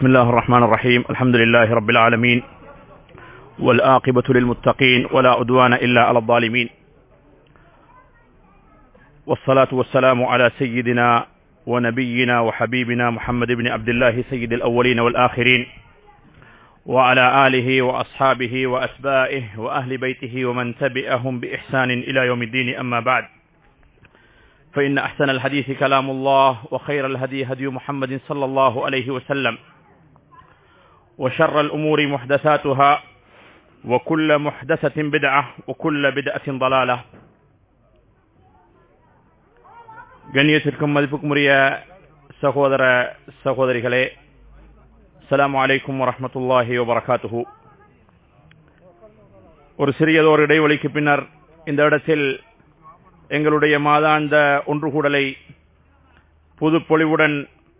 بسم الله الرحمن الرحيم الحمد لله رب العالمين والآقبة للمتقين ولا عدوان إلا على الظالمين والصلاة والسلام على سيدنا ونبينا وحبيبنا محمد بن عبد الله سيد الأولين والآخرين وعلى آله وأصحابه وأتباعه وأهل بيته ومن تبعهم بإحسان إلى يوم الدين أما بعد فإن أحسن الحديث كلام الله وخير الهدي هدي محمد صلى الله عليه وسلم وشر الأمور محدثاتها وكل محدثة بدعة وكل بدعة ضلالة கண்ணியத்திற்கும் மதிப்புக்கும் உரிய சகோதர சகோதரிகளே அஸ்ஸலாமு அலைக்கும் வரஹ்மத்துல்லாஹி வபரகாத்துஹு ஒரு சிறியதோர் இடைவெளிக்கு பின்னர் இந்த இடத்தில் எங்களுடைய மாதாந்த ஒன்று கூடலை புது பொலிவுடன்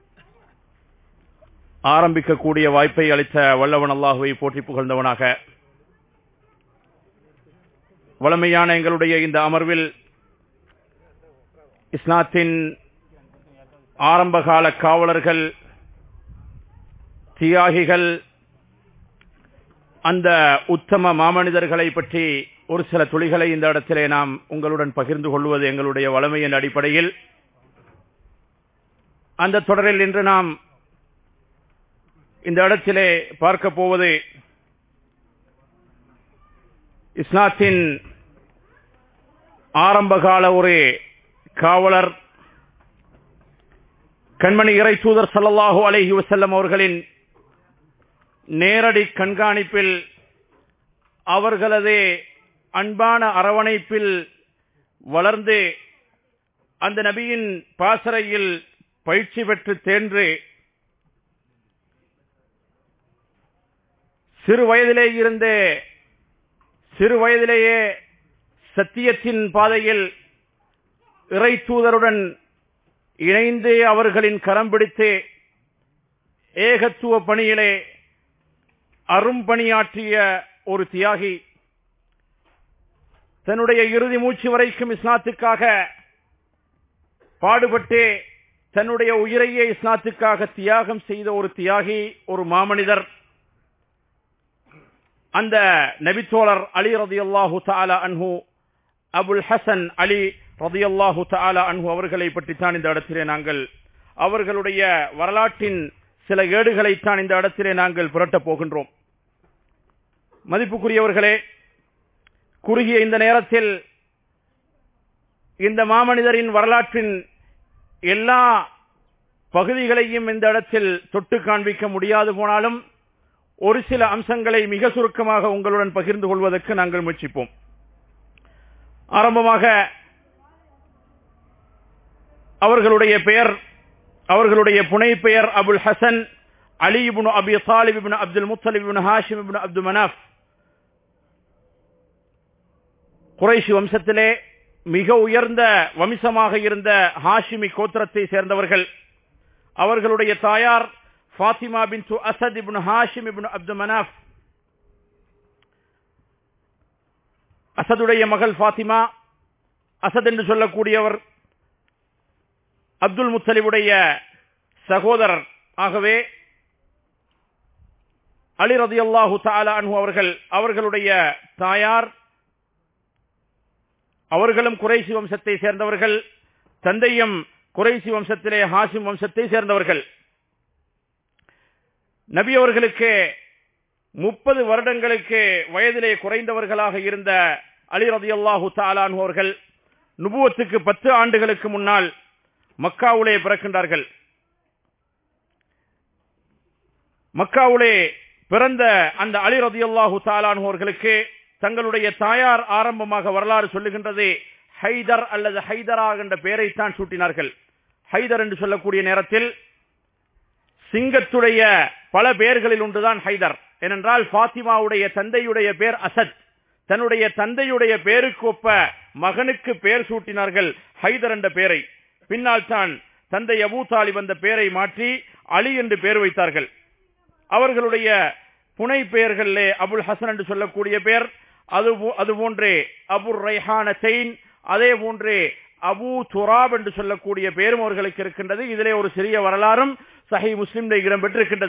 ஆரம்பிக்கக்கூடிய வாய்ப்பை அளித்த வல்லவன் அல்லாஹுவை போற்றி புகழ்ந்தவனாக வளமையான எங்களுடைய இந்த அமர்வில் இஸ்லாத்தின் ஆரம்பகால காவலர்கள் தியாகிகள் அந்த உத்தம மாமனிதர்களை பற்றி ஒரு சில துளிகளை இந்த இடத்திலே நாம் உங்களுடன் பகிர்ந்து கொள்வது எங்களுடைய வளமையின் அடிப்படையில் அந்த தொடரில் இன்று நாம் இந்த இடத்திலே பார்க்க போவது இஸ்லாத்தின் ஆரம்பகால ஒரு காவலர் கண்மணி இறை தூதர் சல்லல்லாஹு அலஹி வசல்லம் அவர்களின் நேரடி கண்காணிப்பில் அவர்களது அன்பான அரவணைப்பில் வளர்ந்து அந்த நபியின் பாசறையில் பயிற்சி பெற்று தேன்று சிறு வயதிலே இருந்தே சிறு வயதிலேயே சத்தியத்தின் பாதையில் இறை தூதருடன் இணைந்து அவர்களின் கரம் பிடித்து ஏகத்துவ பணியிலே அரும்பணியாற்றிய ஒரு தியாகி தன்னுடைய இறுதி மூச்சு வரைக்கும் இஸ்லாத்துக்காக பாடுபட்டு தன்னுடைய உயிரையே இஸ்லாத்துக்காக தியாகம் செய்த ஒரு தியாகி ஒரு மாமனிதர் அந்த நபித்தோழர் அலி ரதி அல்லாஹு தாலா அன்ஹு அபுல் ஹசன் அலி ரதி அல்லாஹு தாலா அன்ஹு அவர்களை பற்றித்தான் இந்த இடத்திலே நாங்கள் அவர்களுடைய வரலாற்றின் சில ஏடுகளைத்தான் இந்த இடத்திலே நாங்கள் புரட்டப் போகின்றோம் மதிப்புக்குரியவர்களே குறுகிய இந்த நேரத்தில் இந்த மாமனிதரின் வரலாற்றின் எல்லா பகுதிகளையும் இந்த இடத்தில் தொட்டு காண்பிக்க முடியாது போனாலும் ஒரு சில அம்சங்களை மிக சுருக்கமாக உங்களுடன் பகிர்ந்து கொள்வதற்கு நாங்கள் முயற்சிப்போம் ஆரம்பமாக அவர்களுடைய பெயர் அவர்களுடைய புனை பெயர் Abul Hasan Ali ibn Abi Talib ibn Abdul Muttalib ibn Hashim ibn Abdul Manaf Quraishi வம்சத்திலே மிக உயர்ந்த வம்சமாக இருந்த ஹாஷிமி கோத்திரத்தை சேர்ந்தவர்கள் அவர்களுடைய தாயார் ஃபாத்திமா பின் அசத் இப்னு ஹாஷிம் இப்னு அப்து மனாஃப் அசதுடைய மகள் ஃபாத்திமா அசத் என்று சொல்லக்கூடியவர் அப்துல் முத்தலிபுடைய சகோதரர் ஆகவே அலி ரதி அல்லாஹு தாலா அன்ஹு அவர்கள் அவர்களுடைய தாயார் அவர்களும் குறைசி வம்சத்தை சேர்ந்தவர்கள் தந்தையும் குறைசி வம்சத்திலே ஹாசிம் வம்சத்தை சேர்ந்தவர்கள் நபி அவர்களுக்கு முப்பது வருடங்களுக்கு வயதிலே குறைந்தவர்களாக இருந்த அலி ரதி அல்லாஹு தாலான் அவர்கள் நுபுவத்துக்கு பத்து ஆண்டுகளுக்கு முன்னால் மக்காவுலே பிறக்கின்றார்கள் மக்காவுலே பிறந்த அந்த அலி ரதி அல்லாஹு தாலான் அவர்களுக்கு தங்களுடைய தாயார் ஆரம்பமாக வரலாறு சொல்லுகின்றது ஹைதர் அல்லது ஹைதரா என்ற பெயரைத்தான் சூட்டினார்கள் ஹைதர் என்று சொல்லக்கூடிய நேரத்தில் சிங்கத்துடைய பல பெயர்களில் ஒன்றுதான் ஹைதர் ஏனென்றால் பாத்திமாவுடைய தந்தையுடைய பேர் அசத் தன்னுடைய தந்தையுடைய பேருக்கு ஒப்ப மகனுக்கு பெயர் சூட்டினார்கள் ஹைதர் என்ற பெயரை பின்னால் தான் தந்தை அபூ தாலிப் அந்த பெயரை மாற்றி அலி என்று பெயர் வைத்தார்கள் அவர்களுடைய புனை பெயர்களே அபுல் ஹசன் என்று சொல்லக்கூடிய பெயர் அது அது போன்றே அபுர் ரைஹான செயின் அதே போன்றே அபு துராப் என்று சொல்லக்கூடிய பெயரும் அவர்களுக்கு இருக்கின்றது இதிலே ஒரு சிறிய வரலாறும் சஹி முஸ்லிம் இடம்பெற்றிருக்கின்றது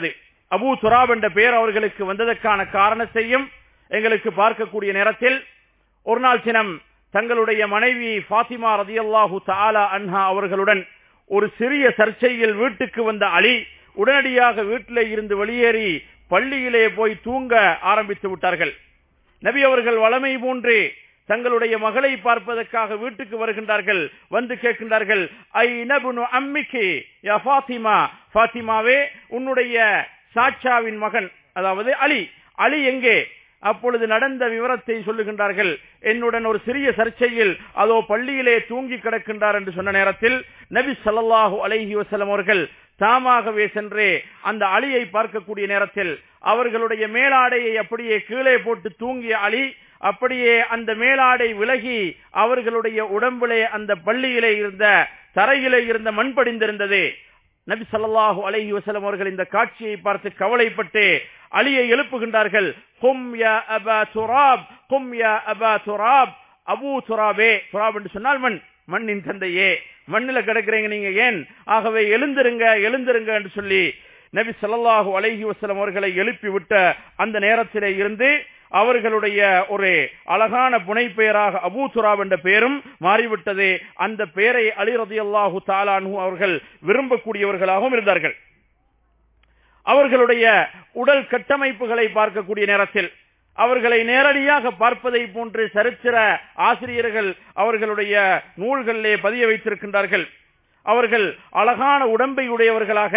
அபூ துராப் என்ற பெயர் அவர்களுக்கு வந்ததற்கான காரணத்தையும் எங்களுக்கு பார்க்கக்கூடிய நேரத்தில் ஒரு நாள் தினம் தங்களுடைய மனைவி ஃபாத்திமா ரதியல்லாஹு தஆலா அன்ஹா அவர்களுடன் ஒரு சிறிய சர்ச்சையில் வீட்டுக்கு வந்த அலி உடனடியாக வீட்டிலே இருந்து வெளியேறி பள்ளியிலே போய் தூங்க ஆரம்பித்து விட்டார்கள் நபி அவர்கள் வளமை போன்று தங்களுடைய மகளை பார்ப்பதற்காக வீட்டுக்கு வருகின்றார்கள் வந்து கேட்கின்றார்கள் ஐ நபுனு அம்மிக்கு யா ஃபாத்திமா ஃபாத்திமாவே உன்னுடைய சாட்சாவின் மகன் அதாவது அலி அலி எங்கே அப்பொழுது நடந்த விவரத்தை சொல்லுகின்றார்கள் என்னுடன் ஒரு சிறிய சர்ச்சையில் அதோ பள்ளியிலே தூங்கி கிடக்கின்றார் என்று சொன்ன நேரத்தில் நபி ஸல்லல்லாஹு அலைஹி வஸல்லம் அவர்கள் தாமாகவே சென்று அந்த அலியை பார்க்கக்கூடிய நேரத்தில் அவர்களுடைய மேலாடையை அப்படியே கீழே போட்டு தூங்கிய அலி அப்படியே அந்த மேலாடை விலகி அவர்களுடைய உடம்பிலே அந்த பள்ளியிலே இருந்த தரையிலே இருந்த மண் படிந்திருந்தது நபி ஸல்லல்லாஹு அலைஹி வஸல்லம் அவர்கள் இந்த காட்சியை பார்த்து கவலைப்பட்டு அலியை எழுப்புகின்றார்கள் கும் யா அபா துராப் கும் யா அபா துராப் அபூ துராபே துராப் என்று சொன்னால் மண் மண்ணின் தந்தையே மண்ணில கிடக்குறீங்க நீங்க ஏன் ஆகவே எழுந்திருங்க எழுந்திருங்க என்று சொல்லி நபி ஸல்லல்லாஹு அலைஹி வஸல்லம் அவர்களை எழுப்பி விட்ட அந்த நேரத்திலே இருந்து அவர்களுடைய ஒரு அழகான புனை பெயராக அபூ துராப் என்ற பெயரும் மாறிவிட்டது அந்த பெயரை அலி ரதியல்லாஹு தாலானு அவர்கள் விரும்பக்கூடியவர்களாகவும் இருந்தார்கள் அவர்களுடைய உடல் கட்டமைப்புகளை பார்க்கக்கூடிய நேரத்தில் அவர்களை நேரடியாக பார்ப்பதை போன்று சரித்திர ஆசிரியர்கள் அவர்களுடைய நூல்களிலே பதிய வைத்திருக்கின்றார்கள் அவர்கள் அழகான உடம்பை உடையவர்களாக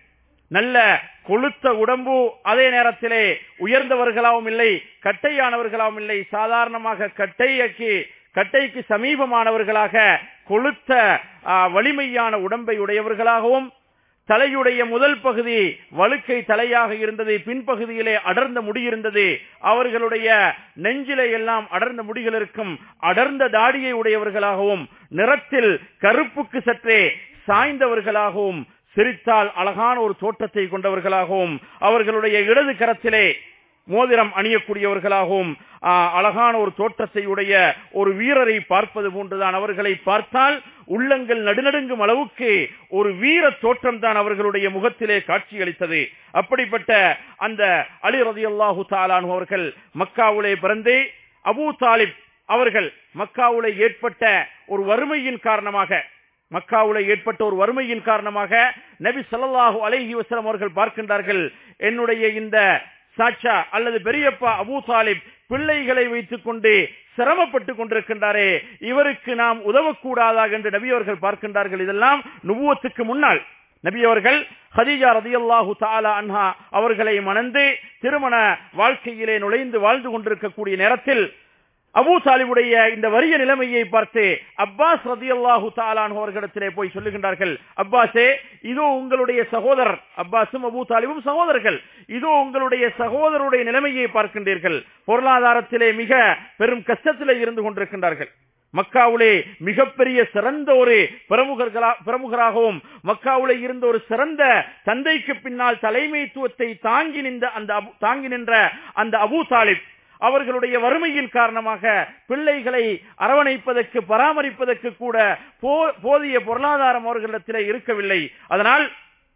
நல்ல கொளுத்த உடம்பு அதே நேரத்திலே உயர்ந்தவர்களாகவும் இல்லை கட்டையானவர்களாகவும் இல்லை சாதாரணமாக கட்டையக்கு கட்டைக்கு சமீபமானவர்களாக கொளுத்த ஆ, வலிமையான உடம்பை உடையவர்களாகவும் தலையுடைய முதல் பகுதி வழுக்கை தலையாக இருந்தது பின்பகுதியிலே அடர்ந்த முடி இருந்தது அவர்களுடைய நெஞ்சிலே எல்லாம் அடர்ந்த முடிகள் இருக்கும் அடர்ந்த தாடியை உடையவர்களாகவும் நிறத்தில் கருப்புக்கு சற்றே சாய்ந்தவர்களாகவும் சிரித்தால் அழகான ஒரு தோற்றத்தை கொண்டவர்களாகவும் அவர்களுடைய இடது கரத்திலே மோதிரம் அணியக்கூடியவர்களாகவும் ஆ, அழகான ஒரு தோற்றத்தை உடைய ஒரு வீரரை பார்ப்பது போன்றுதான் அவர்களை பார்த்தால் உள்ளங்கள் நடுநடுங்கும் அளவுக்கு ஒரு வீர தோற்றம் தான் அவர்களுடைய முகத்திலே காட்சியளித்தது அப்படிப்பட்ட அந்த அலி ரதியல்லாஹு தாலானு அவர்கள் மக்காவுலே பிறந்து அபூ தாலிப் அவர்கள் மக்காவுலே ஏற்பட்ட ஒரு வறுமையின் காரணமாக மக்காவுல ஏற்பட்ட ஒரு வறுமையின் காரணமாக நபி ஸல்லல்லாஹு அலைஹி வஸல்லம் அவர்கள் பார்க்கின்றார்கள் என்னுடைய இந்த சாட்சா அல்லது பெரியப்பா அபூ தாலிப் பிள்ளைகளை வைத்துக் கொண்டு சிரமப்பட்டு கொண்டிருக்கின்றாரே இவருக்கு நாம் உதவக்கூடாதா என்று நபி அவர்கள் பார்க்கின்றார்கள் இதெல்லாம் நுபுவத்துக்கு முன்னால் நபி அவர்கள் ஹதீஜா ரதியல்லாஹு தஆலா அன்ஹா அவர்களை மணந்து திருமண வாழ்க்கையிலே நுழைந்து வாழ்ந்து கொண்டிருக்கக்கூடிய நேரத்தில் அபூ தாலிபுடைய இந்த வறிய நிலைமையை பார்த்து அப்பாஸ் ரதியல்லாஹு தாலான் அவர்களிடத்திலே போய் சொல்லுகின்றார்கள் அப்பாஸே இதோ உங்களுடைய சகோதரர் அப்பாஸும் அபூ தாலிபும் சகோதரர்கள் இதோ உங்களுடைய சகோதரருடைய நிலைமையை பார்க்கின்றீர்கள் பொருளாதாரத்திலே மிக பெரும் கஷ்டத்திலே இருந்து கொண்டிருக்கின்றார்கள் மக்காவுலே மிகப்பெரிய சிறந்த ஒரு பிரமுகர்களா பிரமுகராகவும் மக்காவுலே இருந்த ஒரு சிறந்த தந்தைக்கு பின்னால் தலைமைத்துவத்தை தாங்கி நின்ற அந்த அபு- தாங்கி நின்ற அந்த அபூ தாலிப் அவர்களுடைய வறுமையின் காரணமாக பிள்ளைகளை அரவணைப்பதற்கு பராமரிப்பதற்கு கூட போ- போதிய பொருளாதாரம் அவர்களிடத்திலே இருக்கவில்லை அதனால்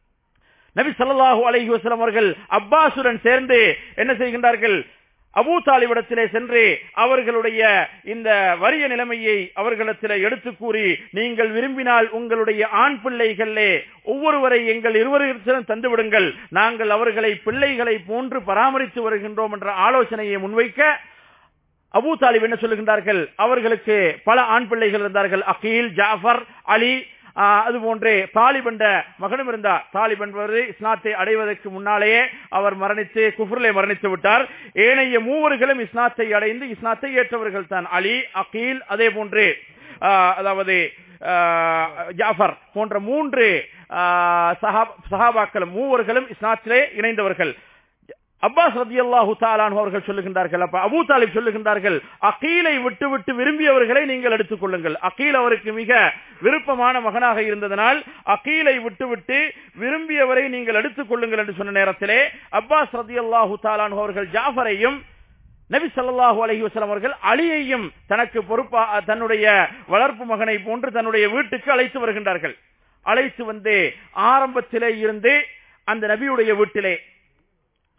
நபி ஸல்லல்லாஹு அலைஹி வஸல்லம் அவர்கள் அப்பாசுடன் சேர்ந்து என்ன செய்கின்றார்கள் அபூ தாலிபிடத்திலே சென்று அவர்களுடைய இந்த வறிய நிலைமையை அவர்களிடத்திலே எடுத்து கூறி நீங்கள் விரும்பினால் உங்களுடைய ஆண் பிள்ளைகளே ஒவ்வொருவரை எங்கள் இருவரிடத்திலும் தந்து விடுங்கள் நாங்கள் அவர்களை பிள்ளைகளை போன்று பராமரித்து வருகின்றோம் என்ற ஆலோசனையை முன்வைக்க அபூ தாலிப் என்ன சொல்லுகின்றார்கள் அவர்களுக்கு பல ஆண் பிள்ளைகள் இருந்தார்கள் அகீல் ஜாஃபர் அலி ஆஹ், அது போன்றே தாலிப் என்ற மகனும் இருந்தார் தாலிப் என்பவர் இஸ்லாத்தை அடைவதற்கு முன்னாலேயே அவர் மரணித்து குஃப்ரிலே மரணித்து விட்டார் ஏனைய மூவர்களும் இஸ்லாத்தை அடைந்து இஸ்லாத்தை ஏற்றவர்கள் தான் அலி அகீல் அதே போன்று ஆஹ், அதாவது ஆஹ், ஜாஃபர் போன்ற மூன்று ஆஹ், சஹாப்- சஹாபாக்களும் மூவர்களும் இஸ்லாத்திலே இணைந்தவர்கள் அப்பாஸ் ரதியல்லாஹு தாலான் அவர்கள் சொல்லுகின்றார்கள் அப்ப அபூ தாலிப் சொல்லுகின்றார்கள் அகீலை விட்டு விட்டு விரும்பியவர்களை நீங்கள் எடுத்துக் கொள்ளுங்கள் அகீல் அவருக்கு மிக விருப்பமான மகனாக இருந்ததனால் அகீலை விட்டு விட்டு விரும்பியவரை நீங்கள் எடுத்துக் கொள்ளுங்கள் என்று சொன்ன நேரத்திலே அப்பாஸ் ரதியல்லாஹு தாலான் அவர்கள் ஜாஃபரையும் நபி ஸல்லல்லாஹு அலைஹி வஸல்லம் அவர்கள் அலியையும் தனக்கு பொறுப்பா தன்னுடைய வளர்ப்பு மகனை போன்று தன்னுடைய வீட்டுக்கு அழைத்து வருகின்றார்கள் அழைத்து வந்து ஆரம்பத்திலே இருந்து அந்த நபியுடைய வீட்டிலே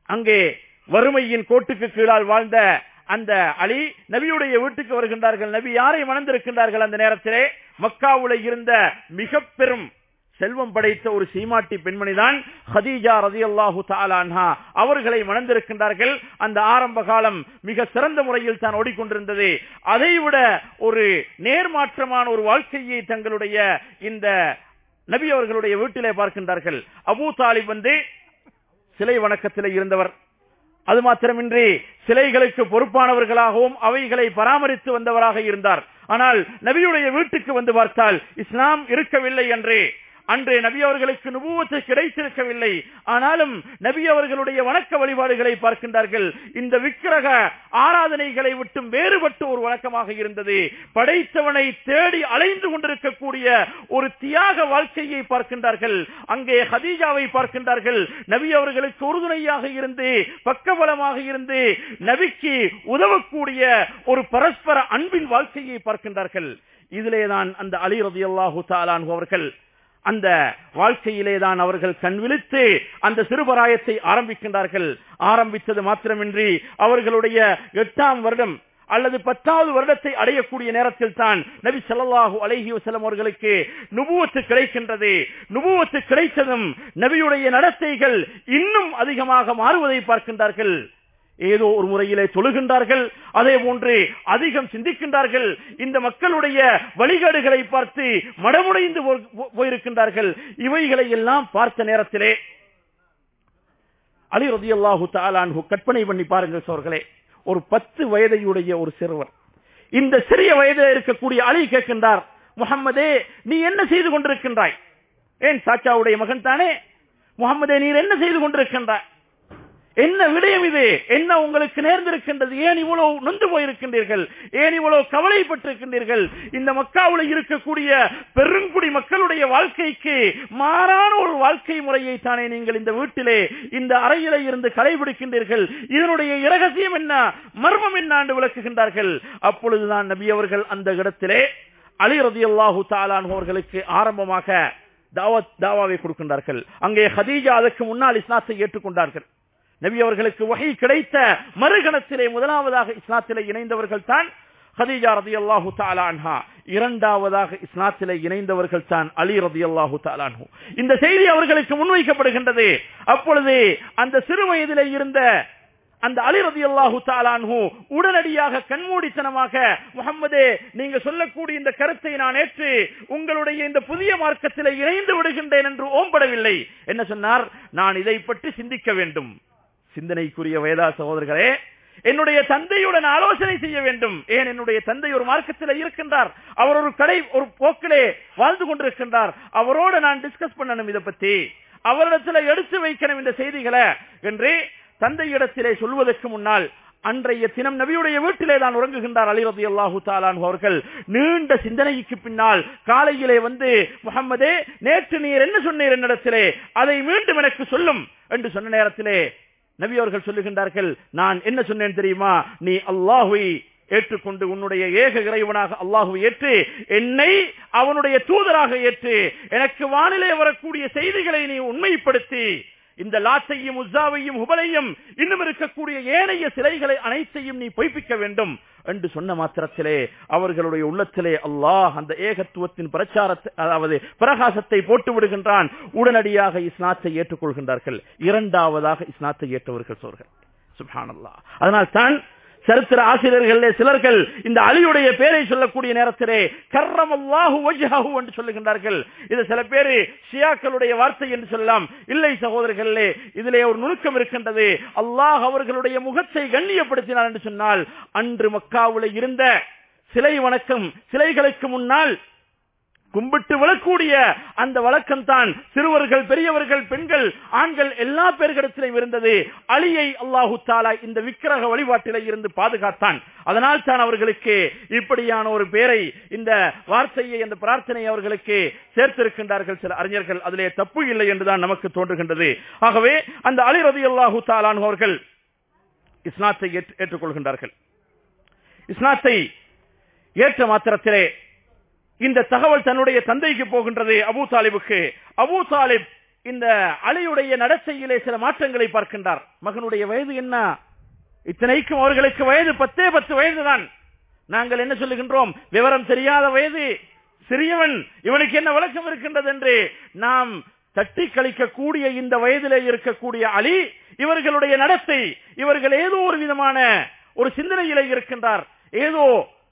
அங்கே வறுமையின் கோட்டுக்கு கீழால் வாழ்ந்த அந்த அலி நபியுடைய வீட்டுக்கு வருகின்றார்கள் நபி யாரை மணந்திருக்கின்றார்கள் அந்த நேரத்திலே மக்காவுல இருந்த மிக பெரும் செல்வம் படைத்த ஒரு சீமாட்டி பெண்மணிதான் ஹதீஜா ரதி அல்லாஹு தாலான்ஹா அவர்களை மணந்திருக்கின்றார்கள் அந்த ஆரம்ப காலம் மிக சிறந்த முறையில் தான் ஓடிக்கொண்டிருந்தது அதைவிட ஒரு நேர்மாற்றமான ஒரு வாழ்க்கையை தங்களுடைய இந்த நபி அவர்களுடைய வீட்டிலே பார்க்கின்றார்கள் அபூ தாலிப் வந்து சிலை வணக்கத்தில் இருந்தவர் அது மாத்திரமின்றி சிலைகளுக்கு பொறுப்பானவர்களாகவும் அவைகளை பராமரித்து வந்தவராக இருந்தார் ஆனால் நபியுடைய வீட்டுக்கு வந்து பார்த்தால் இஸ்லாம் இருக்கவில்லை என்று அன்று நபி அவர்களுக்கு நுபுவத்து கிடைத்திருக்கவில்லை ஆனாலும் நபி அவர்களுடைய வணக்க வழிபாடுகளை பார்க்கின்றார்கள் இந்த விக்கிரக ஆராதனைகளை விட்டும் வேறுபட்டு ஒரு வழக்கமாக இருந்தது படைத்தவனை தேடி அலைந்து கொண்டிருக்கக்கூடிய ஒரு தியாக வாழ்க்கையை பார்க்கின்றார்கள் அங்கே ஹதீஜாவை பார்க்கின்றார்கள் நபி அவர்களுக்கு உறுதுணையாக இருந்து பக்கபலமாக இருந்து நபிக்கு உதவக்கூடிய ஒரு பரஸ்பர அன்பின் வாழ்க்கையை பார்க்கின்றார்கள் இதிலேதான் அந்த அலி ரதி அல்லாஹு அவர்கள் அந்த வாழ்க்கையிலே தான் அவர்கள் கண் விழித்து அந்த சிறுபராயத்தை ஆரம்பிக்கின்றார்கள் ஆரம்பித்தது மாத்திரமின்றி அவர்களுடைய எட்டாம் வருடம் அல்லது பத்தாவது வருடத்தை அடையக்கூடிய நேரத்தில் தான் நபி ஸல்லல்லாஹு அலைஹி வஸல்லம் அவர்களுக்கு நுபுவத்து கிடைக்கின்றது நுபுவத்து கிடைத்ததும் நபியுடைய நடத்தைகள் இன்னும் அதிகமாக மாறுவதை பார்க்கின்றார்கள் ஏதோ ஒரு முறையிலே தொழுகின்றார்கள் அதே போன்று அதிகம் சிந்திக்கின்றார்கள் இந்த மக்களுடைய வழிகாடுகளை பார்த்து மடமுடைந்து போ- போயிருக்கின்றார்கள் இவைகளை எல்லாம் பார்த்த நேரத்திலே அலி ரதியல்லாஹு தாலான்ஹு கற்பனை பண்ணி பாருங்கள் சோர்களே ஒரு பத்து வயதையுடைய ஒரு சிறுவர் இந்த சிறிய வயதில் இருக்கக்கூடிய அலி கேட்கின்றார் முகம்மதே நீ என்ன செய்து கொண்டிருக்கின்றாய் ஏன் சாச்சாவுடைய மகன் தானே முகம்மதே நீர் என்ன செய்து கொண்டிருக்கின்றாய் என்ன விடயம் இது என்ன உங்களுக்கு நேர்ந்திருக்கின்றது ஏன் இவ்வளவு நொந்து போயிருக்கின்றீர்கள் ஏன் இவ்வளவு கவலைப்பட்டிருக்கின்றீர்கள் இந்த மக்காவுல இருக்கக்கூடிய பெருங்குடி மக்களுடைய வாழ்க்கைக்கு மாறான ஒரு வாழ்க்கை முறையை தானே நீங்கள் இந்த வீட்டிலே இந்த அறையில இருந்து கடைபிடிக்கின்றீர்கள் இதனுடைய இரகசியம் என்ன மர்மம் என்ன என்று விளக்குகின்றார்கள் அப்பொழுதுதான் நபி அவர்கள் அந்த இடத்திலே அலி ரதியல்லாஹு தாலான் அவர்களுக்கு ஆரம்பமாக தாவத் தாவாவை கொடுக்கின்றார்கள் அங்கே ஹதீஜா அதற்கு முன்னால் இஸ்லாத்தை ஏற்றுக்கொண்டார்கள் நபி அவர்களுக்கு வகை கிடைத்த மறுகணத்திலே முதலாவதாக இஸ்லாத்திலே இணைந்தவர்கள் தான் ஹதீஜா ரதி அல்லாஹு தாலான்ஹா இரண்டாவதாக இஸ்லாத்திலே இணைந்தவர்கள் தான் அலி ரதி அல்லாஹு தாலான்ஹு இந்த செய்தி அவர்களுக்கு முன்வைக்கப்படுகின்றது அப்பொழுது அந்த சிறு வயதிலே இருந்த அந்த அலி ரதி அல்லாஹு தாலான்ஹு உடனடியாக கண்மூடித்தனமாக முகம்மதே நீங்க சொல்லக்கூடிய இந்த கருத்தை நான் ஏற்று உங்களுடைய இந்த புதிய மார்க்கத்திலே இணைந்து விடுகின்றேன் என்று ஓம்படவில்லை என்ன சொன்னார் நான் இதை பற்றி சிந்திக்க வேண்டும் சிந்தனைக்குரிய வேதா சகோதரர்களே என்னுடைய தந்தையுடன் ஆலோசனை செய்ய வேண்டும் ஏன் என்னுடைய தந்தை ஒரு மார்க்கத்தில் இருக்கின்றார் அவர் ஒரு கடை ஒரு போக்கிலே வாழ்ந்து கொண்டிருக்கின்றார் அவரோடு நான் டிஸ்கஸ் பண்ணணும் இதை பத்தி அவரிடத்தில் எடுத்து வைக்கணும் இந்த செய்திகளை என்று தந்தையிடத்திலே சொல்வதற்கு முன்னால் அன்றைய தினம் நபியுடைய வீட்டிலே தான் உறங்குகின்றார் அலி ரதி அல்லாஹு தாலான் அவர்கள் நீண்ட சிந்தனைக்கு பின்னால் காலையிலே வந்து முகம்மதே நேற்று நீர் என்ன சொன்னீர் என்னிடத்திலே அதை மீண்டும் எனக்கு சொல்லும் என்று சொன்ன நேரத்திலே நபி அவர்கள் சொல்லுகின்றார்கள் நான் என்ன சொன்னேன் தெரியுமா நீ அல்லாஹுவை ஏற்றுக்கொண்டு உன்னுடைய ஏக இறைவனாக அல்லாஹுவை ஏற்று என்னை அவனுடைய தூதராக ஏற்று எனக்கு வானிலே வரக்கூடிய செய்திகளை நீ உண்மைப்படுத்தி இந்த லாத்தையும் உஸ்ஸாவையும் ஹுபலையும் இன்னும் இருக்கக்கூடிய ஏனைய சிலைகளை அனைத்தையும் நீ பொய்ப்பிக்க வேண்டும் என்று சொன்ன மாத்திரத்திலே அவர்களுடைய உள்ளத்திலே அல்லாஹ் அந்த ஏகத்துவத்தின் பிரச்சாரத்தை அதாவது பிரகாசத்தை போட்டு விடுகின்றான் உடனடியாக இஸ்லாத்தை ஏற்றுக்கொள்கின்றார்கள் இரண்டாவதாக இஸ்லாத்தை ஏற்றவர்கள் சோர்கள் சுப்ஹானல்லாஹ் அதனால் தான் சரித்திர ஆசிரியர்களே சிலர்கள் இந்த அலியுடைய பேரை சொல்லக்கூடிய நேரத்திலே கர்ரம் அல்லாஹு வஜ்ஹஹு என்று சொல்லுகின்றார்கள் இது சில பேரு ஷியாக்களுடைய வார்த்தை என்று சொல்லலாம் இல்லை சகோதரர்களே இதிலே ஒரு நுணுக்கம் இருக்கின்றது அல்லாஹ் அவர்களுடைய முகத்தை கண்ணியப்படுத்தினார் என்று சொன்னால் அன்று மக்காவுல இருந்த சிலை வணக்கம் சிலைகளுக்கு முன்னால் கும்பிட்டு விழக்கூடிய அந்த வழக்கம் தான் சிறுவர்கள் பெரியவர்கள் பெண்கள் ஆண்கள் எல்லா பேர்களிடத்திலும் இருந்தது அலியை அல்லாஹு தாலா இந்த விக்கிரக வழிபாட்டிலே இருந்து பாதுகாத்தான் அதனால் தான் அவர்களுக்கு இப்படியான ஒரு பேரை இந்த வார்த்தையை அந்த பிரார்த்தனை அவர்களுக்கு சேர்த்திருக்கின்றார்கள் சில அறிஞர்கள் அதிலே தப்பு இல்லை என்றுதான் நமக்கு தோன்றுகின்றது ஆகவே அந்த அலி ரதி அல்லாஹு தாலான் அவர்கள் இஸ்லாத்தை ஏற்று- ஏற்றுக்கொள்கின்றார்கள் இஸ்லாத்தை ஏற்ற மாத்திரத்திலே இந்த தகவல் தன்னுடைய தந்தைக்கு போகின்றது அபூ தாலிபுக்கு அபூ தாலிப் இந்த அலியுடைய நடத்தையிலே சில மாற்றங்களை பார்க்கின்றார் மகனுடைய வயது என்ன இத்தனைக்கும் அவர்களுக்கு வயது பத்தே பத்து வயதுதான் நாங்கள் என்ன சொல்லுகின்றோம் விவரம் தெரியாத வயது சிறியவன் இவனுக்கு என்ன விளக்கம் இருக்கின்றது என்று நாம் தட்டி கழிக்கக்கூடிய இந்த வயதிலே இருக்கக்கூடிய அலி இவர்களுடைய நடத்தை இவர்கள் ஏதோ ஒரு விதமான ஒரு சிந்தனையிலே இருக்கின்றார் ஏதோ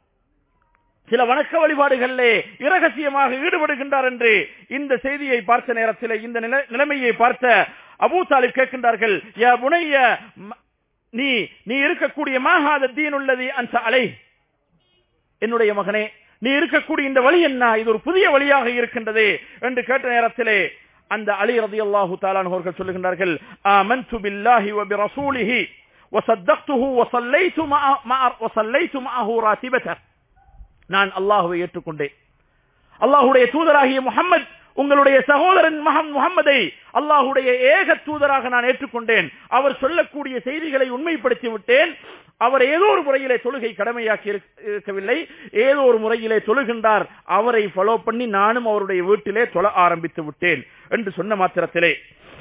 சில வணக்க வழிபாடுகளிலே இரகசியமாக ஈடுபடுகின்றார் என்று இந்த செய்தியை பார்த்த நேரத்தில் இந்த நிலை- நிலைமையை பார்த்த அபூ தாலிப் கேட்கின்றார்கள் யா புனைய ம- நீ நீ இருக்கக்கூடிய மாகாத தீன் உள்ளது அந்த அலை என்னுடைய மகனே நீ இருக்கக்கூடிய இந்த வழி என்ன இது ஒரு புதிய வழியாக இருக்கின்றது என்று கேட்ட நேரத்திலே அந்த அலி ரதியல்லாஹு தாலான் அவர்கள் சொல்லுகின்றார்கள் ஆமன்து பில்லாஹி வ பிரசூலிஹி وصدقته وصليت مع مع وصليت معه راتبته நான் அல்லாஹுவை ஏற்றுக்கொண்டேன் அல்லாஹுடைய தூதராகிய முஹம்மத் உங்களுடைய சகோதரன் மகம் முகம்மதை அல்லாஹுடைய ஏக தூதராக நான் ஏற்றுக்கொண்டேன் அவர் சொல்லக்கூடிய செய்திகளை உண்மைப்படுத்தி விட்டேன் அவர் ஏதோ ஒரு முறையிலே தொழுகை கடமையாக்கி இருக்க- இருக்கவில்லை ஏதோ ஒரு முறையிலே தொழுகின்றார் அவரை ஃபாலோ பண்ணி நானும் அவருடைய வீட்டிலே தொழ ஆரம்பித்து விட்டேன் என்று சொன்ன மாத்திரத்திலே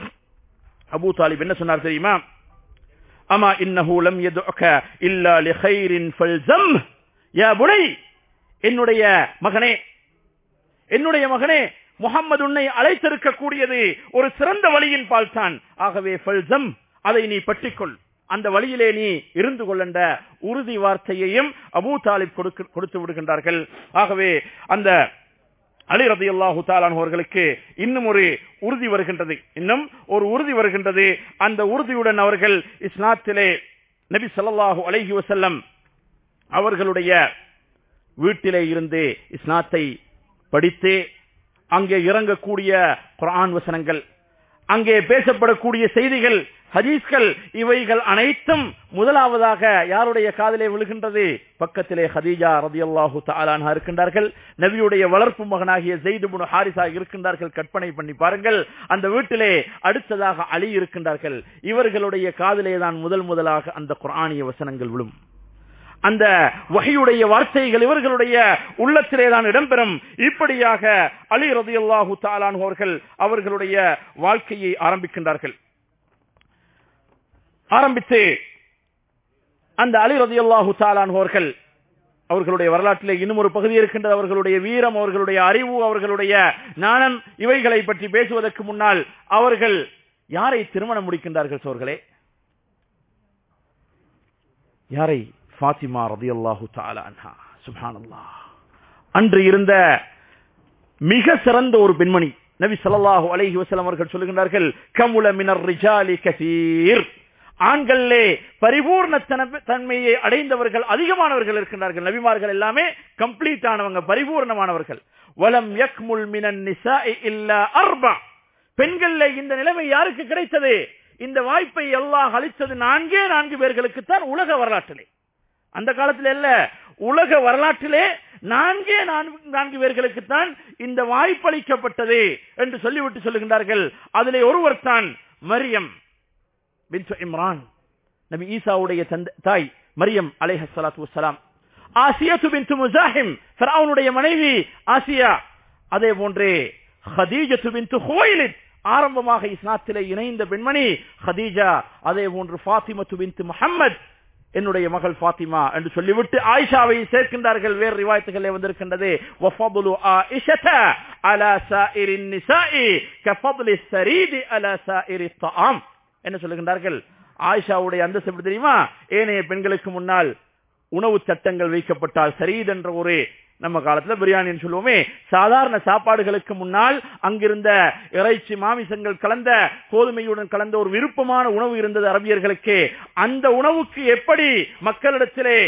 அபூ தாலிப் என்ன சொன்னார் தெரியுமா அமா இன்னஹு லம் யதுக இல்லா லிகைரின் ஃபல்சம் யா புனை என்னுடைய மகனே என்னுடைய மகனே முகம்மது உன்னை அழைத்திருக்கக்கூடியது ஒரு சிறந்த வழியின் பால் தான் ஆகவே ஃபல்சம் அதை நீ பற்றிக்கொள் அந்த வழியிலே நீ இருந்து கொள்ளண்ட உறுதி வார்த்தையையும் அபூ தாலிப் கொடுக்க- கொடுத்து விடுகின்றார்கள் ஆகவே அந்த அலி ரதி அல்லாஹு அவர்களுக்கு இன்னும் ஒரு உறுதி வருகின்றது இன்னும் ஒரு உறுதி வருகின்றது அந்த உறுதியுடன் அவர்கள் இஸ்லாத்திலே நபி ஸல்லல்லாஹு அலைஹி வஸல்லம் அவர்களுடைய வீட்டிலே இருந்து இஸ்லாத்தை படித்து அங்கே இறங்கக்கூடிய குர்ஆன் வசனங்கள் அங்கே பேசப்படக்கூடிய செய்திகள் ஹதீஸ்கள் இவைகள் அனைத்தும் முதலாவதாக யாருடைய காதிலே விழுகின்றது பக்கத்திலே ஹதீஜா ரதியல்லாஹு தஆலான்ஹா இருக்கின்றார்கள் நபியுடைய வளர்ப்பு மகனாகிய ஜெயித் இப்னு ஹாரிஸா இருக்கின்றார்கள் கற்பனை பண்ணி பாருங்கள் அந்த வீட்டிலே அடுத்ததாக அலி இருக்கின்றார்கள் இவர்களுடைய காதிலே தான் முதல் முதலாக அந்த குர்ஆனிய வசனங்கள் விழும் அந்த வகையுடைய வார்த்தைகள் இவர்களுடைய உள்ளத்திலே தான் இடம்பெறும் இப்படியாக அலி ரதியல்லாஹு தாலான் அவர்கள் அவர்களுடைய வாழ்க்கையை ஆரம்பிக்கின்றார்கள் ஆரம்பித்து அந்த அலி ரதியல்லாஹு தாலான் அவர்கள் அவர்களுடைய வரலாற்றிலே இன்னும் ஒரு பகுதி இருக்கின்றது அவர்களுடைய வீரம் அவர்களுடைய அறிவு அவர்களுடைய ஞானம் இவைகளை பற்றி பேசுவதற்கு முன்னால் அவர்கள் யாரை திருமணம் முடிக்கின்றார்கள் சோர்களே யாரை ஃபாத்திமா ரதியல்லாஹு தஆலா அன்ஹா சுப்ஹானல்லாஹ் அன்று இருந்த மிக சிறந்த ஒரு பெண்மணி நபி ஸல்லல்லாஹு அலைஹி வஸல்லம் அவர்கள் சொல்லுகின்றார்கள் கமுல மினர் ரிஜாலி கசீர் ஆண்களிலே பரிபூர்ண தன- தன்மையை அடைந்தவர்கள் அதிகமானவர்கள் இருக்கின்றார்கள் நபிமார்கள் எல்லாமே கம்ப்ளீட் ஆனவங்க பரிபூர்ணமானவர்கள் வலம் யக்முல் மினன் நிசாஇ இல்லா அர்பா பெண்கள்ல இந்த நிலைமை யாருக்கு கிடைத்தது இந்த வாய்ப்பை அல்லாஹ் அளித்தது நான்கே நான்கு பேர்களுக்கு தான் உலக வரலாற்றிலே அந்த காலத்தில் அல்ல உலக வரலாற்றிலே நான்கே நான்கு நான்கு பேர்களுக்கு தான் இந்த வாய்ப்பளிக்கப்பட்டது என்று சொல்லிவிட்டு சொல்லுகின்றார்கள் அதிலே ஒருவர் தான் மரியம் பின்து இம்ரான் நபி ஈசாவுடைய தந்தை தாய் மரியம் அலைஹ ஸலாத்து வஸ்ஸலாம் ஆசியத்து பின்து முசாஹிம் ஃபிரௌனுடைய மனைவி ஆசியா அதே போன்றே ஹதீஜத்து பின்து ஹுவைலித் ஆரம்பமாக இஸ்லாத்திலே இணைந்த பெண்மணி ஹதீஜா அதே போன்று ஃபாத்திமத்து பின்து முஹம்மத் என்னுடைய மகள் ஃபாத்திமா என்று சொல்லிவிட்டு ஆயிஷாவை சேர்க்கின்றார்கள் வேறு ரிவாயத்துகளே வந்திருக்கின்றது வஃபضل ஆயிஷத அலா சாயிரின் நிசாஇ கஃபضل السريد على سائر الطعام என்ன சொல்லுகின்றார்கள் ஆயிஷாவுடைய அந்தஸ்து எப்படி தெரியுமா ஏனைய பெண்களுக்கு முன்னால் உணவு சட்டங்கள் வைக்கப்பட்டால் சரீத் என்ற ஒரு நம்ம காலத்துல பிரியாணின்னு சொல்லுவோமே சாதாரண சாப்பாடுகளுக்கு முன்னால் அங்கிருந்த இறைச்சி மாமிசங்கள் கலந்த கோதுமையுடன் கலந்த ஒரு விருப்பமான உணவு இருந்தது அரபியர்களுக்கு அந்த உணவுக்கு எப்படி மக்களிடத்திலே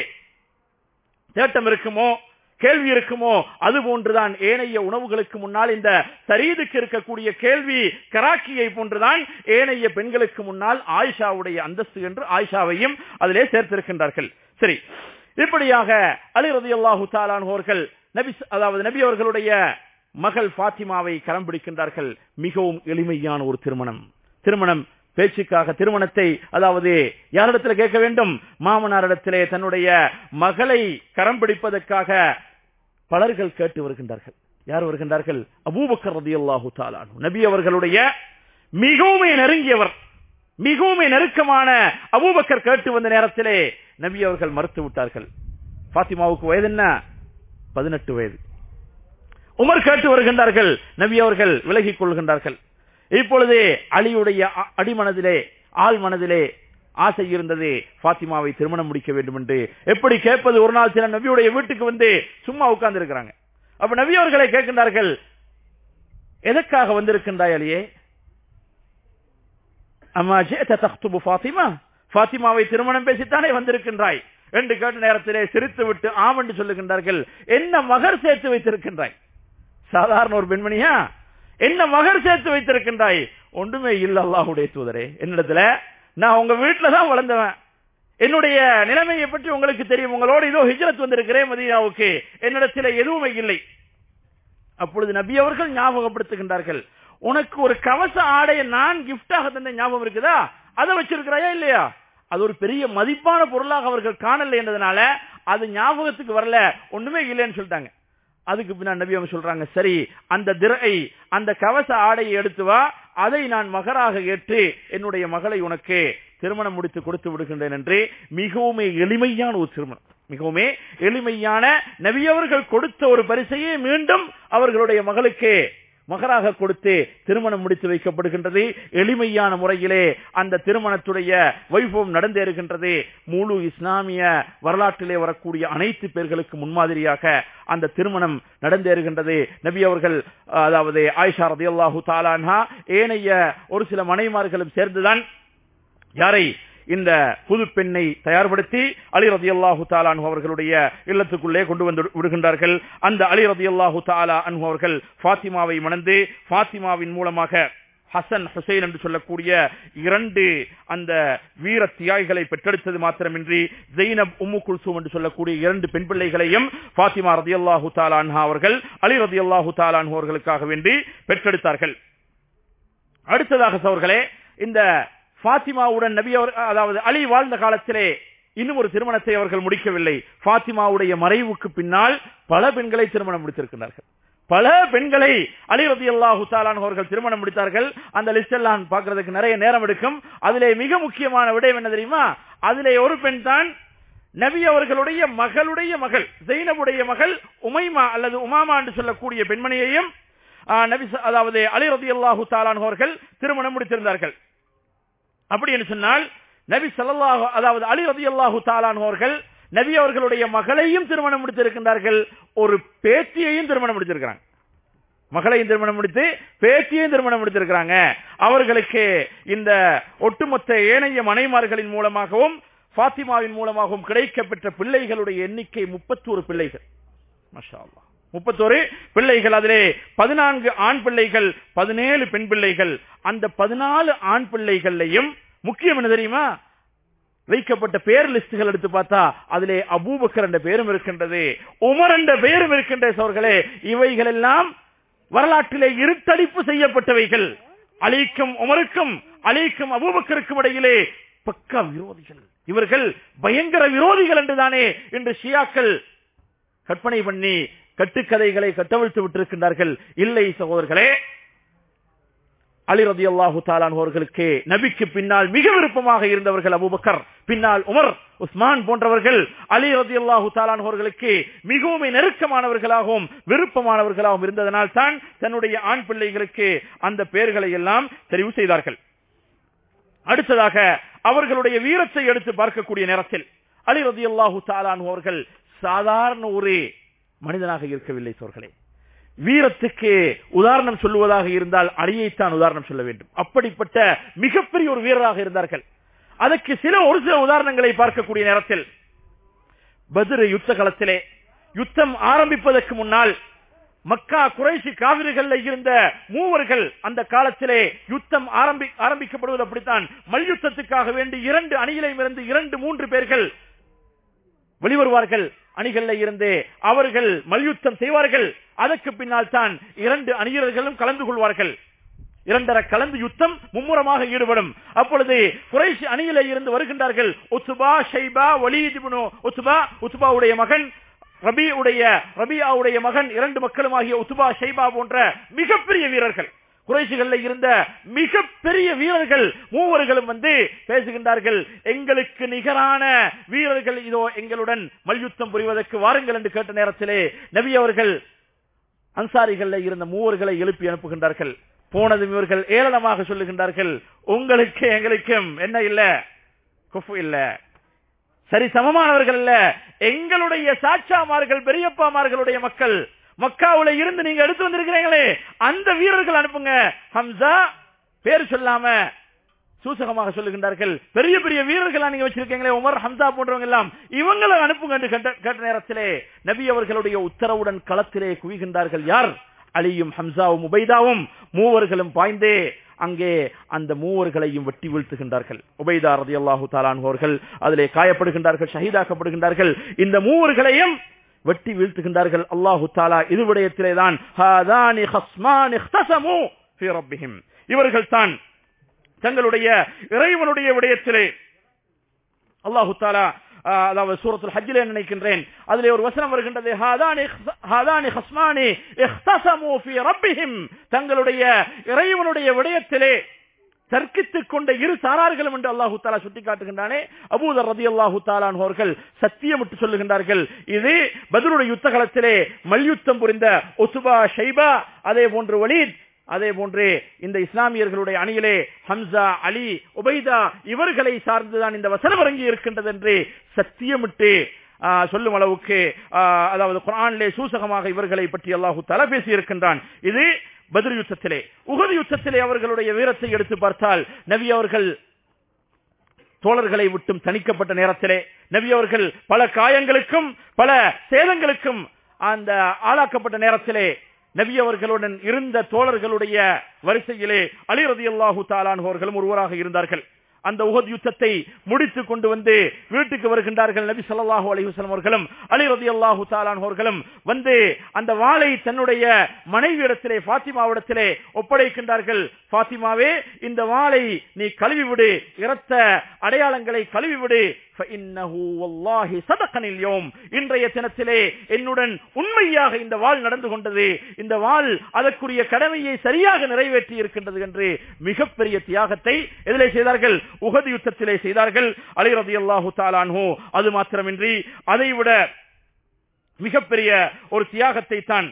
தேட்டம் இருக்குமோ கேள்வி இருக்குமோ அது போன்றுதான் ஏனைய உணவுகளுக்கு முன்னால் இந்த சரீதுக்கு இருக்கக்கூடிய கேள்வி கராக்கியை போன்றுதான் ஏனைய பெண்களுக்கு முன்னால் ஆயிஷாவுடைய அந்தஸ்து என்று ஆயிஷாவையும் அதிலே சேர்த்திருக்கின்றார்கள் சரி இப்படியாக அலி ரதியல்லாஹு தாலான் அவர்கள் நபி அதாவது நபி அவர்களுடைய மகள் ஃபாத்திமாவை கரம் பிடிக்கின்றார்கள் மிகவும் எளிமையான ஒரு திருமணம் திருமணம் பேச்சுக்காக திருமணத்தை அதாவது யாரிடத்துல கேட்க வேண்டும் மாமனாரிடத்திலே தன்னுடைய மகளை கரம் பிடிப்பதற்காக பலர்கள் கேட்டு வருகின்றார்கள் யார் வருகின்றார்கள் அபூபக்கர் ரதியல்லாஹு தாலானு நபி அவர்களுடைய மிகவும் நெருங்கியவர் மிகவும் நெருக்கமான அபூபக்கர் கேட்டு வந்த நேரத்திலே நபி அவர்கள் மறுத்து விட்டார்கள் பாத்திமாவுக்கு வயது என்ன பதினெட்டு வயது உமர் கேட்டு வருகின்றார்கள் நபி அவர்கள் விலகிக் கொள்கின்றார்கள் இப்பொழுது அலியுடைய அ- அடிமனதிலே ஆள் மனதிலே ஆசை இருந்தது பாத்திமாவை திருமணம் முடிக்க வேண்டும் என்று எப்படி கேட்பது ஒரு நாள் சில நபியுடைய வீட்டுக்கு வந்து சும்மா உட்கார்ந்து இருக்கிறாங்க அப்ப நபி அவர்களை கேட்கின்றார்கள் எதற்காக வந்திருக்கின்றாய் அலியே அம்மா ஜேத தக்துபு ஃபாத்திமா ஃபாத்திமாவை திருமணம் பேசித்தானே வந்திருக்கின்றாய் என்று கேட்ட நேரத்திலே சிரித்து விட்டு ஆம் என்று சொல்லுகின்றார்கள் என்ன மகர் சேர்த்து வைத்திருக்கின்றாய் சாதாரண ஒரு பெண்மணியா என்ன மகர் சேர்த்து வைத்திருக்கின்றாய் ஒன்றுமே இல்ல அல்லாஹுடைய தூதரே என்னிடத்துல நான் உங்க வீட்டுல தான் வளர்ந்தவன் என்னுடைய நிலைமையை பற்றி உங்களுக்கு தெரியும் உங்களோட இதோ ஹிஜ்ரத் வந்திருக்கிறேன் மதீனாவுக்கு என்னிடத்தில் எதுவுமே இல்லை அப்பொழுது நபி அவர்கள் ஞாபகப்படுத்துகின்றார்கள் உனக்கு ஒரு கவச ஆடையை நான் கிஃப்டாக தந்த ஞாபகம் இருக்குதா அதை வச்சிருக்கிறாயா இல்லையா அது ஒரு பெரிய மதிப்பான பொருளாக அவர்கள் காணல என்றதுனால அது ஞாபகத்துக்கு வரல ஒண்ணுமே இல்லைன்னு சொல்லிட்டாங்க அதுக்கு பின்னாடி நபி அவங்க சொல்றாங்க சரி அந்த திரை அந்த கவச ஆடையை எடுத்து வா அதை நான் மகராக ஏற்று என்னுடைய மகளை உனக்கு திருமணம் முடித்து கொடுத்து விடுகின்றேன் என்று மிகவும் எளிமையான ஒரு திருமணம் மிகவும் எளிமையான நபியவர்கள் கொடுத்த ஒரு பரிசையே மீண்டும் அவர்களுடைய மகளுக்கு மகராக கொடுத்து திருமணம் முடித்து வைக்கப்படுகின்றது எளிமையான முறையிலே அந்த திருமணத்துடைய வைபவம் நடந்தேறுகின்றது முழு இஸ்லாமிய வரலாற்றிலே வரக்கூடிய அனைத்து பேர்களுக்கு முன்மாதிரியாக அந்த திருமணம் நடந்தேறுகின்றது நபி அவர்கள் அதாவது ஆயிஷா ரதியல்லாஹு தாலான்ஹா ஏனைய ஒரு சில மனைமார்களும் சேர்ந்துதான் யாரை இந்த புது பெண்ணை தயார்படுத்தி அலி ரதி அல்லாஹு தாலான் அவர்களுடைய இல்லத்துக்குள்ளே கொண்டு வந்து விடுகின்றார்கள் அந்த அலி ரதி அல்லாஹு தாலா அன்ஹு அவர்கள் ஃபாத்திமாவை மணந்து ஃபாத்திமாவின் மூலமாக ஹசன் ஹுசைன் என்று சொல்லக்கூடிய இரண்டு அந்த வீர தியாகிகளை பெற்றெடுத்தது மாத்திரமின்றி ஜெயினப் உம்மு குல்சூம் என்று சொல்லக்கூடிய இரண்டு பெண் பிள்ளைகளையும் ஃபாத்திமா ரதி அல்லாஹு தாலான்ஹா அவர்கள் அலி ரதி அல்லாஹு தாலான்ஹு அவர்களுக்காக வேண்டி பெற்றெடுத்தார்கள் அடுத்ததாக சவர்களே இந்த ஃபாத்திமாவுடன் நபி அவர் அதாவது அலி வாழ்ந்த காலத்திலே இன்னும் ஒரு திருமணத்தை அவர்கள் முடிக்கவில்லை ஃபாத்திமாவுடைய மறைவுக்கு பின்னால் பல பெண்களை திருமணம் முடித்திருக்கிறார்கள் பல பெண்களை அலி ரதி அல்லாஹு அவர்கள் திருமணம் முடித்தார்கள் அந்த லிஸ்ட் எல்லாம் பார்க்கறதுக்கு நிறைய நேரம் எடுக்கும் அதிலே மிக முக்கியமான விடயம் என்ன தெரியுமா அதிலே ஒரு பெண் தான் நபி அவர்களுடைய மகளுடைய மகள் ஜெயினபுடைய மகள் உமைமா அல்லது உமாமா என்று சொல்லக்கூடிய பெண்மணியையும் நபி அதாவது அலி ரதி அல்லாஹு அவர்கள் திருமணம் முடித்திருந்தார்கள் அப்படி என்று சொன்னால் நபி சல்லாஹு அதாவது அலி ரதி அல்லாஹு அவர்கள் நபி அவர்களுடைய மகளையும் திருமணம் முடித்திருக்கின்றார்கள் ஒரு பேத்தியையும் திருமணம் முடித்திருக்கிறாங்க மகளையும் திருமணம் முடித்து பேத்தியையும் திருமணம் முடித்திருக்கிறாங்க அவர்களுக்கு இந்த ஒட்டுமொத்த ஏனைய மனைமார்களின் மூலமாகவும் பாத்திமாவின் மூலமாகவும் கிடைக்கப்பெற்ற பிள்ளைகளுடைய எண்ணிக்கை முப்பத்தோரு பிள்ளைகள் மஷா முப்பத்தோரு பிள்ளைகள் அதிலே பதினான்கு ஆண் பிள்ளைகள் பதினேழு பெண் பிள்ளைகள் அந்த பதினாலு ஆண் பிள்ளைகள்லையும் முக்கியம் என்ன தெரியுமா வைக்கப்பட்ட பேர் லிஸ்டுகள் எடுத்து பார்த்தா அதிலே அபூபக்கர் என்ற பேரும் இருக்கின்றது உமர் என்ற பெயரும் இருக்கின்ற சோர்களே இவைகள் எல்லாம் வரலாற்றிலே இருட்டடிப்பு செய்யப்பட்டவைகள் அலிக்கும் உமருக்கும் அலிக்கும் அபூபக்கருக்கும் இடையிலே பக்க விரோதிகள் இவர்கள் பயங்கர விரோதிகள் என்றுதானே இன்று ஷியாக்கள் கற்பனை பண்ணி கட்டுக்கதைகளை கட்டவிழ்த்து விட்டிருக்கின்றார்கள் இல்லை சகோதரர்களே அலி ரதி அல்லாஹு அவர்களுக்கு நபிக்கு பின்னால் மிக விருப்பமாக இருந்தவர்கள் அபுபக்கர் பின்னால் உமர் உஸ்மான் போன்றவர்கள் அலி ரதி அல்லாஹு அவர்களுக்கு மிகவும் நெருக்கமானவர்களாகவும் விருப்பமானவர்களாகவும் இருந்ததனால் தான் தன்னுடைய ஆண் பிள்ளைகளுக்கு அந்த பெயர்களை எல்லாம் தெரிவு செய்தார்கள் அடுத்ததாக அவர்களுடைய வீரத்தை எடுத்து பார்க்கக்கூடிய நேரத்தில் அலி ரதி அல்லாஹு அவர்கள் சாதாரண ஒரு மனிதனாக இருக்கவில்லை சோர்களே வீரத்துக்கு உதாரணம் சொல்லுவதாக இருந்தால் அலியைத்தான் உதாரணம் சொல்ல வேண்டும் அப்படிப்பட்ட மிகப்பெரிய ஒரு வீரராக இருந்தார்கள் அதற்கு சில ஒரு சில உதாரணங்களை பார்க்கக்கூடிய நேரத்தில் பதிரு யுத்த களத்திலே யுத்தம் ஆரம்பிப்பதற்கு முன்னால் மக்கா குறைசி காவிரிகள் இருந்த மூவர்கள் அந்த காலத்திலே யுத்தம் ஆரம்பி ஆரம்பிக்கப்படுவது அப்படித்தான் மல்யுத்தத்துக்காக வேண்டி இரண்டு அணியிலையும் இருந்து இரண்டு மூன்று பேர்கள் வெளிவருவார்கள் அணிகள்ல இருந்து அவர்கள் மல்யுத்தம் செய்வார்கள் அதற்கு பின்னால் தான் இரண்டு அணியர்களும் கலந்து கொள்வார்கள் இரண்டரை கலந்து யுத்தம் மும்முரமாக ஈடுபடும் அப்பொழுது குறைசி அணியில இருந்து வருகின்றார்கள் உத்துபா ஷைபா ஒலிதிபுனோ உத்துபா உத்துபாவுடைய மகன் ரபி உடைய ரபியாவுடைய மகன் இரண்டு மக்களும் ஆகிய உத்துபா ஷைபா போன்ற மிகப்பெரிய வீரர்கள் குறைஷிகள்ல இருந்த மிக பெரிய வீரர்கள் மூவர்களும் வந்து பேசுகின்றார்கள் எங்களுக்கு நிகரான வீரர்கள் இதோ எங்களுடன் மல்யுத்தம் புரிவதற்கு வாருங்கள் என்று கேட்ட நேரத்திலே நபி அவர்கள் அன்சாரிகள்ல இருந்த மூவர்களை எழுப்பி அனுப்புகின்றார்கள் போனதும் இவர்கள் ஏளனமாக சொல்லுகின்றார்கள் உங்களுக்கு எங்களுக்கும் என்ன இல்ல குஃபு இல்ல சரி சமமானவர்கள் இல்ல எங்களுடைய சாட்சாமார்கள் பெரியப்பாமார்களுடைய மக்கள் மக்காவுல இருந்து நீங்க எடுத்து வந்திருக்கிறீங்களே அந்த வீரர்கள் அனுப்புங்க ஹம்சா பேர் சொல்லாம சூசகமாக சொல்லுகின்றார்கள் பெரிய பெரிய வீரர்கள் நீங்க வச்சிருக்கீங்களே உமர் ஹம்சா போன்றவங்க எல்லாம் இவங்களை அனுப்புங்க என்று கேட்ட கேட்ட நேரத்திலே நபி அவர்களுடைய உத்தரவுடன் களத்திலே குவிகின்றார்கள் யார் அலியும் ஹம்சாவும் உபைதாவும் மூவர்களும் பாய்ந்தே அங்கே அந்த மூவர்களையும் வெட்டி வீழ்த்துகின்றார்கள் உபைதா ரதி அல்லாஹு அவர்கள் அதிலே காயப்படுகின்றார்கள் ஷஹீதாக்கப்படுகின்றார்கள் இந்த மூவர்களையும் வெட்டி வீழ்த்துகின்றார்கள் அல்லாஹு தாலா இது விடயத்திலே தான் இவர்கள் தான் தங்களுடைய இறைவனுடைய விடயத்திலே அல்லாஹு தாலா அதாவது சூரத்துல் ஹஜ்ஜிலே நினைக்கின்றேன் அதிலே ஒரு வசனம் வருகின்றது ஹாதானி ஹாதானி ஹஸ்மானி இஹ்தஸமு ஃபீ ரப்பிஹிம் தங்களுடைய இறைவனுடைய விடயத்திலே தர்க்கித்துக் கொண்ட இரு சாரார்களும் என்று அல்லாஹு தாலா சுட்டி காட்டுகின்றானே அபூதர் ரதி அல்லாஹு தாலான் அவர்கள் சத்தியமிட்டு சொல்லுகின்றார்கள் இது பதிலுடைய யுத்த காலத்திலே மல்யுத்தம் புரிந்த ஒசுபா ஷைபா அதே போன்று வலீத் அதே போன்று இந்த இஸ்லாமியர்களுடைய அணியிலே ஹம்சா அலி உபைதா இவர்களை சார்ந்துதான் இந்த வசனம் இறங்கி இருக்கின்றது என்று சத்தியமிட்டு சொல்லும் அளவுக்கு அதாவது குரானிலே சூசகமாக இவர்களை பற்றி அல்லாஹு தலா பேசி இருக்கின்றான் இது பதில் யுத்தத்திலே உகது யுத்தத்திலே அவர்களுடைய வீரத்தை எடுத்து பார்த்தால் நபி அவர்கள் தோழர்களை விட்டும் தணிக்கப்பட்ட நேரத்திலே நபி அவர்கள் பல காயங்களுக்கும் பல சேதங்களுக்கும் அந்த ஆளாக்கப்பட்ட நேரத்திலே நபி அவர்களுடன் இருந்த தோழர்களுடைய வரிசையிலே அலி ரதி அல்லாஹூ தாலான்வர்களும் ஒருவராக இருந்தார்கள் அந்த உகத் யுத்தத்தை முடித்து கொண்டு வந்து வீட்டுக்கு வருகின்றார்கள் நபி ஸல்லல்லாஹு அலைஹி வஸல்லம் அவர்களும் அலி ரலியல்லாஹு தஆலா அவர்களும் வந்து அந்த வாளை தன்னுடைய மனைவியிடத்திலே ஃபாத்திமாவிடத்திலே ஒப்படைக்கின்றார்கள் ஃபாத்திமாவே இந்த வாளை நீ கழுவி விடு இரத்த அடையாளங்களை கழுவி விடு فإنه والله صدقني اليوم இன்றைய தினத்திலே என்னுடன் உண்மையாக இந்த வாழ் நடந்து கொண்டது இந்த வாழ் அதற்குரிய கடமையை சரியாக நிறைவேற்றி இருக்கின்றது என்று மிகப்பெரிய தியாகத்தை எதிலே செய்தார்கள் உகது யுத்தத்திலே செய்தார்கள் அலி ரதியல்லாஹு தாலான்ஹு அது மாத்திரமின்றி அதைவிட மிகப்பெரிய ஒரு தியாகத்தை தான்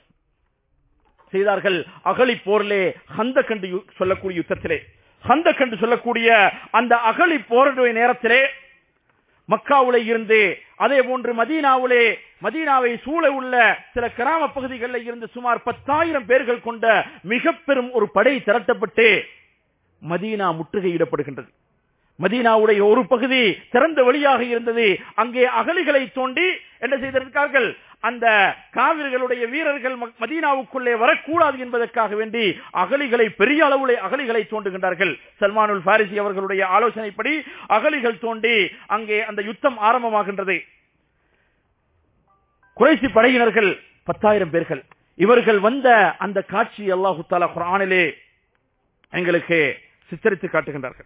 செய்தார்கள் அகழி போரிலே ஹந்த கண்டு சொல்லக்கூடிய யுத்தத்திலே ஹந்த கண்டு சொல்லக்கூடிய அந்த அகழி போருடைய நேரத்திலே மக்காவுல இருந்து அதே போன்று மதீனாவுலே மதீனாவை சூழ உள்ள சில கிராம பகுதிகளில் இருந்து சுமார் பத்தாயிரம் பேர்கள் கொண்ட மிக பெரும் ஒரு படை திரட்டப்பட்டு மதீனா முற்றுகையிடப்படுகின்றது மதீனாவுடைய ஒரு பகுதி திறந்த வழியாக இருந்தது அங்கே அகலிகளை தோண்டி என்ன செய்திருக்கார்கள் அந்த காவிர்களுடைய வீரர்கள் மதீனாவுக்குள்ளே வரக்கூடாது என்பதற்காக வேண்டி அகலிகளை பெரிய அளவுல அகலிகளை தோண்டுகின்றார்கள் சல்மானுல் பாரிசி அவர்களுடைய ஆலோசனைப்படி அகலிகள் தோண்டி அங்கே அந்த யுத்தம் ஆரம்பமாகின்றது குறைசி படையினர்கள் பத்தாயிரம் பேர்கள் இவர்கள் வந்த அந்த காட்சி அல்லாஹு தாலா குரானிலே எங்களுக்கு சித்தரித்து காட்டுகின்றார்கள்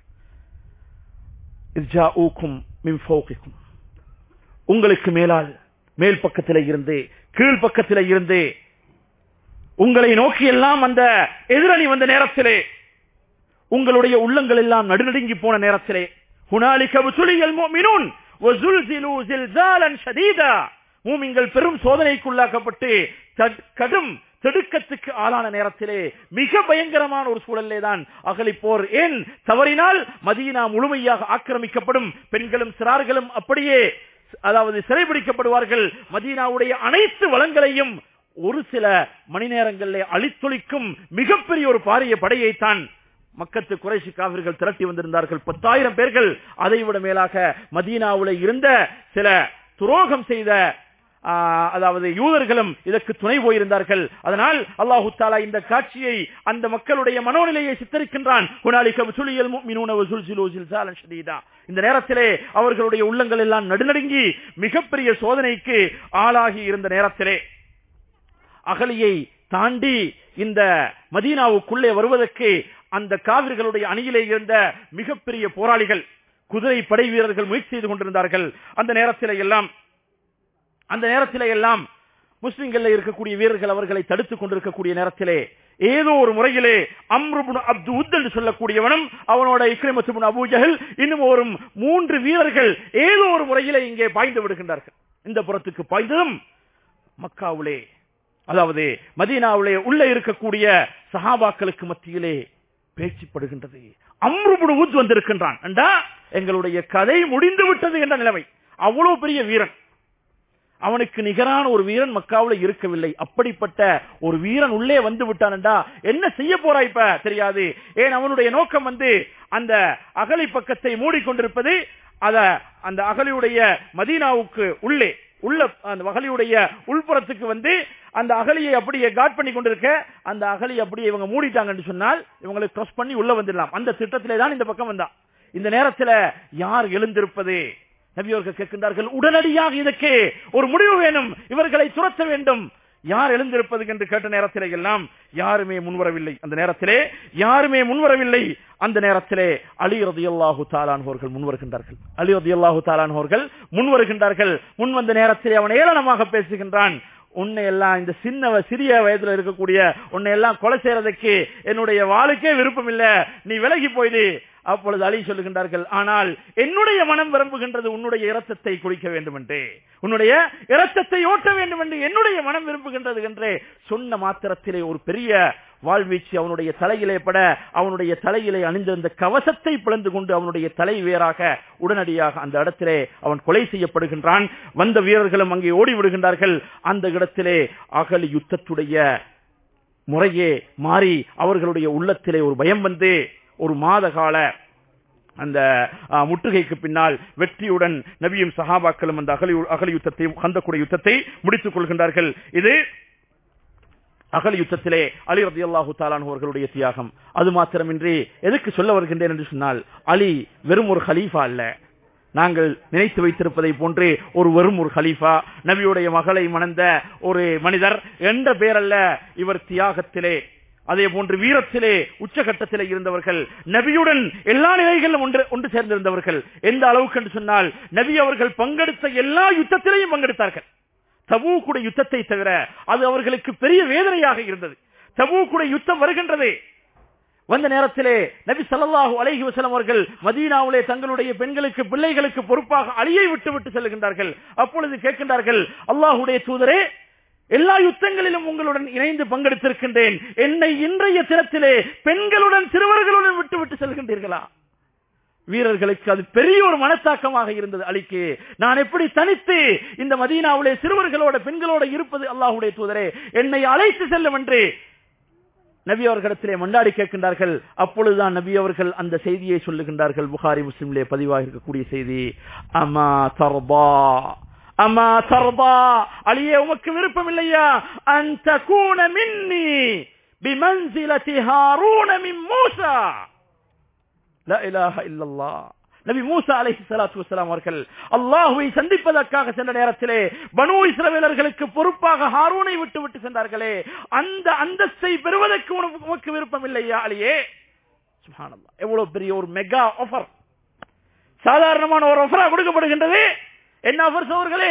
உங்களுக்கு மேலால் மேல் பக்கத்தில இருந்து கீழ் பக்கத்தில இருந்து உங்களை நோக்கி எல்லாம் அந்த எதிரணி வந்த நேரத்திலே உங்களுடைய உள்ளங்கள் எல்லாம் நடுநடுங்கி போன நேரத்திலே மூமிங்கள் பெரும் சோதனைக்குள்ளாக்கப்பட்டு கடும் திடுக்கத்துக்கு ஆளான நேரத்திலே மிக பயங்கரமான ஒரு சூழலே தான் அகலிப்போர் ஏன் தவறினால் மதீனா முழுமையாக ஆக்கிரமிக்கப்படும் பெண்களும் சிறார்களும் அப்படியே அதாவது சிறைபிடிக்கப்படுவார்கள் மதீனாவுடைய அனைத்து வளங்களையும் ஒரு சில மணி நேரங்களிலே அழித்தொழிக்கும் மிகப்பெரிய ஒரு பாரிய படையைத்தான் மக்கத்து குறைசி காவிர்கள் திரட்டி வந்திருந்தார்கள் பத்தாயிரம் பேர்கள் அதைவிட மேலாக மதீனாவுல இருந்த சில துரோகம் செய்த அதாவது யூதர்களும் இதற்கு துணை போயிருந்தார்கள் அதனால் அல்லாஹு தாலா இந்த காட்சியை அந்த மக்களுடைய மனோநிலையை சித்தரிக்கின்றான் இந்த நேரத்திலே அவர்களுடைய உள்ளங்கள் எல்லாம் நடுநடுங்கி மிகப்பெரிய சோதனைக்கு ஆளாகி இருந்த நேரத்திலே அகலியை தாண்டி இந்த மதீனாவுக்குள்ளே வருவதற்கு அந்த காவிர்களுடைய அணியிலே இருந்த மிகப்பெரிய போராளிகள் குதிரை படை வீரர்கள் முயற்சி செய்து கொண்டிருந்தார்கள் அந்த நேரத்திலே எல்லாம் அந்த நேரத்திலே எல்லாம் முஸ்லிம்கள் இருக்கக்கூடிய வீரர்கள் அவர்களை தடுத்துக் கொண்டிருக்கக்கூடிய நேரத்திலே ஏதோ ஒரு முறையிலே அம்ருபுன் அப்து உத் என்று சொல்லக்கூடியவனும் அவனோட இக்ரிமத்துபுன் அபூஜஹல் இன்னும் ஒரு மூன்று வீரர்கள் ஏதோ ஒரு முறையிலே இங்கே பாய்ந்து விடுகின்றார்கள் இந்த புறத்துக்கு பாய்ந்ததும் மக்காவிலே அதாவது மதீனாவிலே உள்ள இருக்கக்கூடிய சஹாபாக்களுக்கு மத்தியிலே பேச்சுப்படுகின்றது அம்ருபுன் உத் வந்திருக்கின்றான் என்றா எங்களுடைய கதை முடிந்து விட்டது என்ற நிலைமை அவ்வளவு பெரிய வீரன் அவனுக்கு நிகரான ஒரு வீரன் மக்காவில் இருக்கவில்லை அப்படிப்பட்ட ஒரு வீரன் உள்ளே வந்து விட்டான்டா என்ன செய்ய போறா இப்ப தெரியாது ஏன் அவனுடைய நோக்கம் வந்து அந்த அகலி பக்கத்தை மூடிக்கொண்டிருப்பது அத அந்த அகலியுடைய மதீனாவுக்கு உள்ளே உள்ள அந்த அகலியுடைய உள்புறத்துக்கு வந்து அந்த அகலியை அப்படியே காட் பண்ணி கொண்டிருக்க அந்த அகலியை அப்படியே இவங்க மூடிட்டாங்கன்னு சொன்னால் இவங்களை கிராஸ் பண்ணி உள்ள வந்துடலாம் அந்த திட்டத்திலே தான் இந்த பக்கம் வந்தான் இந்த நேரத்தில் யார் எழுந்திருப்பது நபியோர்கள் கேட்கின்றார்கள் உடனடியாக இதற்கு ஒரு முடிவு வேணும் இவர்களை துரத்த வேண்டும் யார் எழுந்திருப்பது என்று கேட்ட நேரத்திலே எல்லாம் யாருமே முன்வரவில்லை அந்த நேரத்திலே யாருமே முன்வரவில்லை அந்த நேரத்திலே அலி ரதி அல்லாஹு தாலான்ஹோர்கள் முன்வருகின்றார்கள் அலி ரதி அல்லாஹு தாலான்ஹோர்கள் முன்வருகின்றார்கள் முன் வந்த நேரத்திலே அவன் ஏளனமாக பேசுகின்றான் உன்னை எல்லாம் இந்த சின்ன சிறிய வயதுல இருக்கக்கூடிய உன்னை எல்லாம் கொலை செய்யறதுக்கு என்னுடைய வாளுக்கே விருப்பம் இல்ல நீ விலகி போயிடு அப்பொழுது அலி சொல்லுகின்றார்கள் ஆனால் என்னுடைய மனம் விரும்புகின்றது உன்னுடைய இரத்தத்தை குடிக்க வேண்டும் என்று உன்னுடைய இரத்தத்தை ஓட்ட வேண்டும் என்று என்னுடைய மனம் விரும்புகின்றது என்று சொன்ன மாத்திரத்திலே ஒரு பெரிய வாழ்வீச்சு அவனுடைய தலையிலே பட அவனுடைய தலையிலே அணிந்திருந்த கவசத்தை பிளந்து கொண்டு அவனுடைய தலை வேறாக உடனடியாக அந்த இடத்திலே அவன் கொலை செய்யப்படுகின்றான் வந்த வீரர்களும் அங்கே ஓடி விடுகின்றார்கள் அந்த இடத்திலே அகலி யுத்தத்துடைய முறையே மாறி அவர்களுடைய உள்ளத்திலே ஒரு பயம் வந்து ஒரு மாத கால அந்த முற்றுகைக்கு பின்னால் வெற்றியுடன் நபியும் சஹாபாக்களும் அந்த அகலி அகலி யுத்தத்தை கந்தக்கூடிய யுத்தத்தை முடித்துக் கொள்கின்றார்கள் இது அகல் யுத்தத்திலே அலி ரதி அல்லாஹு அவர்களுடைய தியாகம் அது மாத்திரமின்றி எதுக்கு சொல்ல வருகின்றேன் என்று சொன்னால் அலி வெறும் ஒரு ஹலீஃபா அல்ல நாங்கள் நினைத்து வைத்திருப்பதை போன்று ஒரு வெறும் ஒரு ஹலீஃபா நபியுடைய மகளை மணந்த ஒரு மனிதர் என்ற பேரல்ல இவர் தியாகத்திலே அதே போன்று வீரத்திலே உச்சகட்டத்திலே இருந்தவர்கள் நபியுடன் எல்லா நிலைகளிலும் ஒன்று ஒன்று சேர்ந்திருந்தவர்கள் எந்த அளவுக்கு என்று சொன்னால் நபி அவர்கள் பங்கெடுத்த எல்லா யுத்தத்திலையும் பங்கெடுத்தார்கள் தபூக்குடைய யுத்தத்தை தவிர அது அவர்களுக்கு பெரிய வேதனையாக இருந்தது தபூக்குடைய யுத்தம் வருகின்றது வந்த நேரத்திலே நபி சல்லாஹூ அலஹி வசலம் அவர்கள் மதீனாவிலே தங்களுடைய பெண்களுக்கு பிள்ளைகளுக்கு பொறுப்பாக அழியை விட்டு விட்டு செல்கின்றார்கள் அப்பொழுது கேட்கின்றார்கள் அல்லாஹுடைய தூதரே எல்லா யுத்தங்களிலும் உங்களுடன் இணைந்து பங்கெடுத்திருக்கின்றேன் என்னை இன்றைய தினத்திலே பெண்களுடன் சிறுவர்களுடன் விட்டு விட்டு செல்கின்றீர்களா வீரர்களுக்கு அது பெரிய ஒரு மனத்தாக்கமாக இருந்தது அலிக்கு நான் எப்படி தனித்து இந்த மதீனாவிலே சிறுவர்களோட பெண்களோட இருப்பது அல்லாஹுடைய தூதரே என்னை அழைத்து செல்லும் என்று நபி அவர்களிடத்திலே மண்டாடி கேட்கின்றார்கள் அப்பொழுதுதான் நபி அவர்கள் அந்த செய்தியை சொல்லுகின்றார்கள் புகாரி முஸ்லிம்லே பதிவாக இருக்கக்கூடிய செய்தி அமா தர்பா அம்மா தர்பா அலியே உமக்கு விருப்பம் இல்லையா அந்த கூன மின்னி பிமன்சிலதி ஹாரூன மின் மூசா லா இலாஹ இல்லல்லாஹ் நபி மூசா அலைஹி ஸலாத்து வஸலாம் அவர்கள் அல்லாஹ்வை சந்திப்பதற்காக சென்ற நேரத்திலே பனூ இஸ்ரவேலர்களுக்கு பொறுப்பாக ஹாரூனை விட்டு விட்டு சென்றார்களே அந்த அந்தஸ்தை பெறுவதற்கு உனக்கு விருப்பம் இல்லையா அலியே சுப்ஹானல்லாஹ் எவ்வளவு பெரிய ஒரு மெகா ஆஃபர் சாதாரணமான ஒரு ஆஃபரா கொடுக்கப்படுகின்றது என்ன ஆஃபர் அவர்களே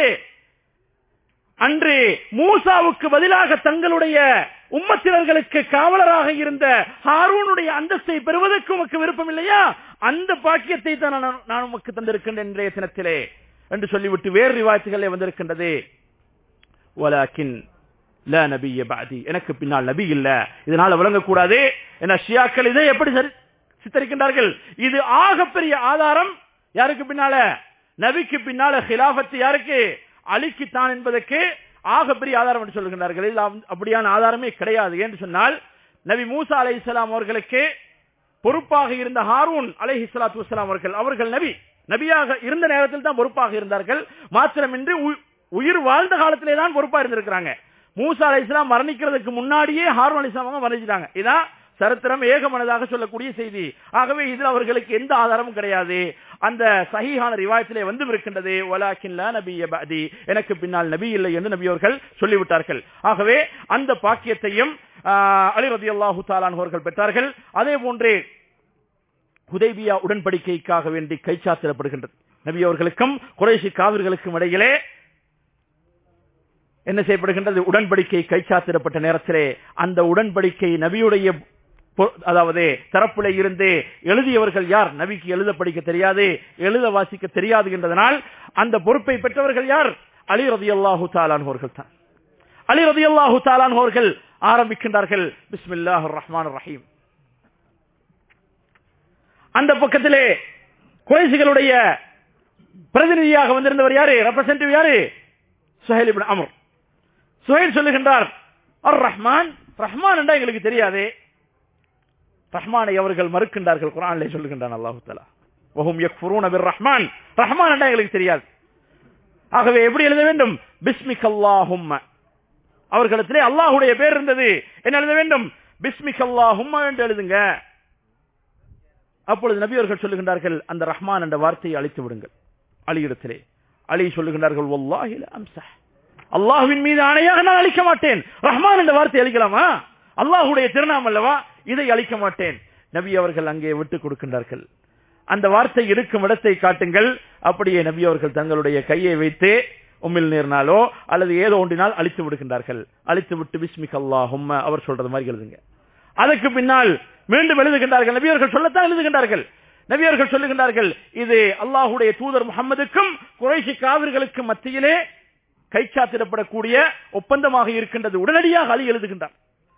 அன்று மூசாவுக்கு பதிலாக தங்களுடைய உம்மத்தினர்களுக்கு காவலராக இருந்த ஹாரூனுடைய அந்தஸ்தை பெறுவதற்கு உமக்கு விருப்பம் இல்லையா அந்த பாக்கியத்தை தான் நான் உமக்கு தந்திருக்கின்றேன் இன்றைய தினத்திலே என்று சொல்லிவிட்டு வேறு ரிவாயத்துகளே வந்திருக்கின்றது வலாக்கின் ல நபிய பாதி எனக்கு பின்னால் நபி இல்ல இதனால விளங்கக்கூடாது என ஷியாக்கள் இதை எப்படி சித்தரிக்கின்றார்கள் இது ஆகப்பெரிய ஆதாரம் யாருக்கு பின்னால நபிக்கு பின்னால ஹிலாபத்து யாருக்கு அலிக்குத்தான் என்பதற்கு ஆகப்பெரிய ஆதாரம் என்று சொல்லுகின்றார்கள் அப்படியான ஆதாரமே கிடையாது என்று சொன்னால் நபி மூசா அலை இஸ்லாம் அவர்களுக்கு பொறுப்பாக இருந்த ஹாரூன் அலை இஸ்லாத்து வலாம் அவர்கள் அவர்கள் நபி நபியாக இருந்த நேரத்தில் தான் பொறுப்பாக இருந்தார்கள் மாத்திரமின்றி உயிர் வாழ்ந்த காலத்திலே தான் பொறுப்பா இருந்திருக்கிறாங்க மூசா அலை இஸ்லாம் மரணிக்கிறதுக்கு முன்னாடியே ஹாரூன் அலி இஸ்லாம் மரணிச்சிட்டாங்க இதான் சரித்திரம் ஏகமனதாக சொல்லக்கூடிய செய்தி ஆகவே இதில் அவர்களுக்கு எந்த ஆதாரமும் கிடையாது அந்த சஹீஹான ரிவாயத்திலே வந்து இருக்கின்றது வலாக்கின் நபிய பாதி எனக்கு பின்னால் நபி இல்லை என்று நபி அவர்கள் சொல்லிவிட்டார்கள் ஆகவே அந்த பாக்கியத்தையும் அலி ரதி அல்லாஹு அவர்கள் பெற்றார்கள் அதே போன்றே ஹுதைபியா உடன்படிக்கைக்காக வேண்டி கைச்சாத்திடப்படுகின்றது நபி அவர்களுக்கும் குறைசி காவிர்களுக்கும் இடையிலே என்ன செய்யப்படுகின்றது உடன்படிக்கை கைச்சாத்திடப்பட்ட நேரத்திலே அந்த உடன்படிக்கை நபியுடைய பொ- அதாவது தரப்பிலே இருந்து எழுதியவர்கள் யார் நபிக்கு எழுத படிக்க தெரியாது எழுத வாசிக்க தெரியாது என்றதனால் அந்த பொறுப்பை பெற்றவர்கள் யார் அலி ரதியல்லாஹு தாலான்வர்கள் தான் அலி ரதியல்லாஹு தாலான்வர்கள் ஆரம்பிக்கின்றார்கள் பிஸ்மில்லாஹ் ரஹ்மான் ரஹீம் அந்த பக்கத்திலே குறைசிகளுடைய பிரதிநிதியாக வந்திருந்தவர் யாரு ரெப்ரசன்டேட்டிவ் யாரு சுஹைல் இப்னு அமர் சுஹைல் சொல்லுகின்றார் அர் ரஹ்மான் ரஹ்மான் என்றா எங்களுக்கு தெரியாதே ரஹ்மானை அவர்கள் மறுக்கின்றார்கள் குரானிலே சொல்லுகின்றான் அல்லாஹு தலா வஹும் யக்ஃபுரூன பிர் ரஹ்மான் ரஹ்மான் என்றா எங்களுக்கு தெரியாது ஆகவே எப்படி எழுத வேண்டும் பிஸ்மிக் அல்லாஹும்ம அவர்களிடத்திலே அல்லாஹுடைய பேர் இருந்தது என்ன எழுத வேண்டும் பிஸ்மிக் அல்லாஹும்ம என்று எழுதுங்க அப்பொழுது நபி அவர்கள் சொல்லுகின்றார்கள் அந்த ரஹ்மான் என்ற வார்த்தையை அழித்து விடுங்கள் அலியிடத்திலே அலி சொல்லுகின்றார்கள் வல்லாஹி லா அம்சஹ் அல்லாஹ்வின் மீது ஆணையாக நான் அழிக்க மாட்டேன் ரஹ்மான் என்ற வார்த்தை அழிக்கலாமா அல்லாஹ்வுடைய திருநாம் அல்லவா இதை அழிக்க மாட்டேன் நபி அவர்கள் அங்கே விட்டுக் கொடுக்கின்றார்கள் அந்த வார்த்தை இருக்கும் இடத்தை காட்டுங்கள் அப்படியே நபி அவர்கள் தங்களுடைய கையை வைத்து உம்மில் நேர்னாலோ அல்லது ஏதோ ஒன்றினால் அழித்து விடுகின்றார்கள் அழித்து விட்டு பிஸ்மிக் அல்லாஹும்ம அவர் சொல்றது மாதிரி எழுதுங்க அதற்கு பின்னால் மீண்டும் எழுதுகின்றார்கள் நபியவர்கள் சொல்லத்தான் எழுதுகின்றார்கள் நபியவர்கள் சொல்லுகின்றார்கள் இது அல்லாஹுடைய தூதர் முகம்மதுக்கும் குறைசி காவிர்களுக்கும் மத்தியிலே கைச்சாத்திடப்படக்கூடிய ஒப்பந்தமாக இருக்கின்றது உடனடியாக அலி எழுதுகின்றார்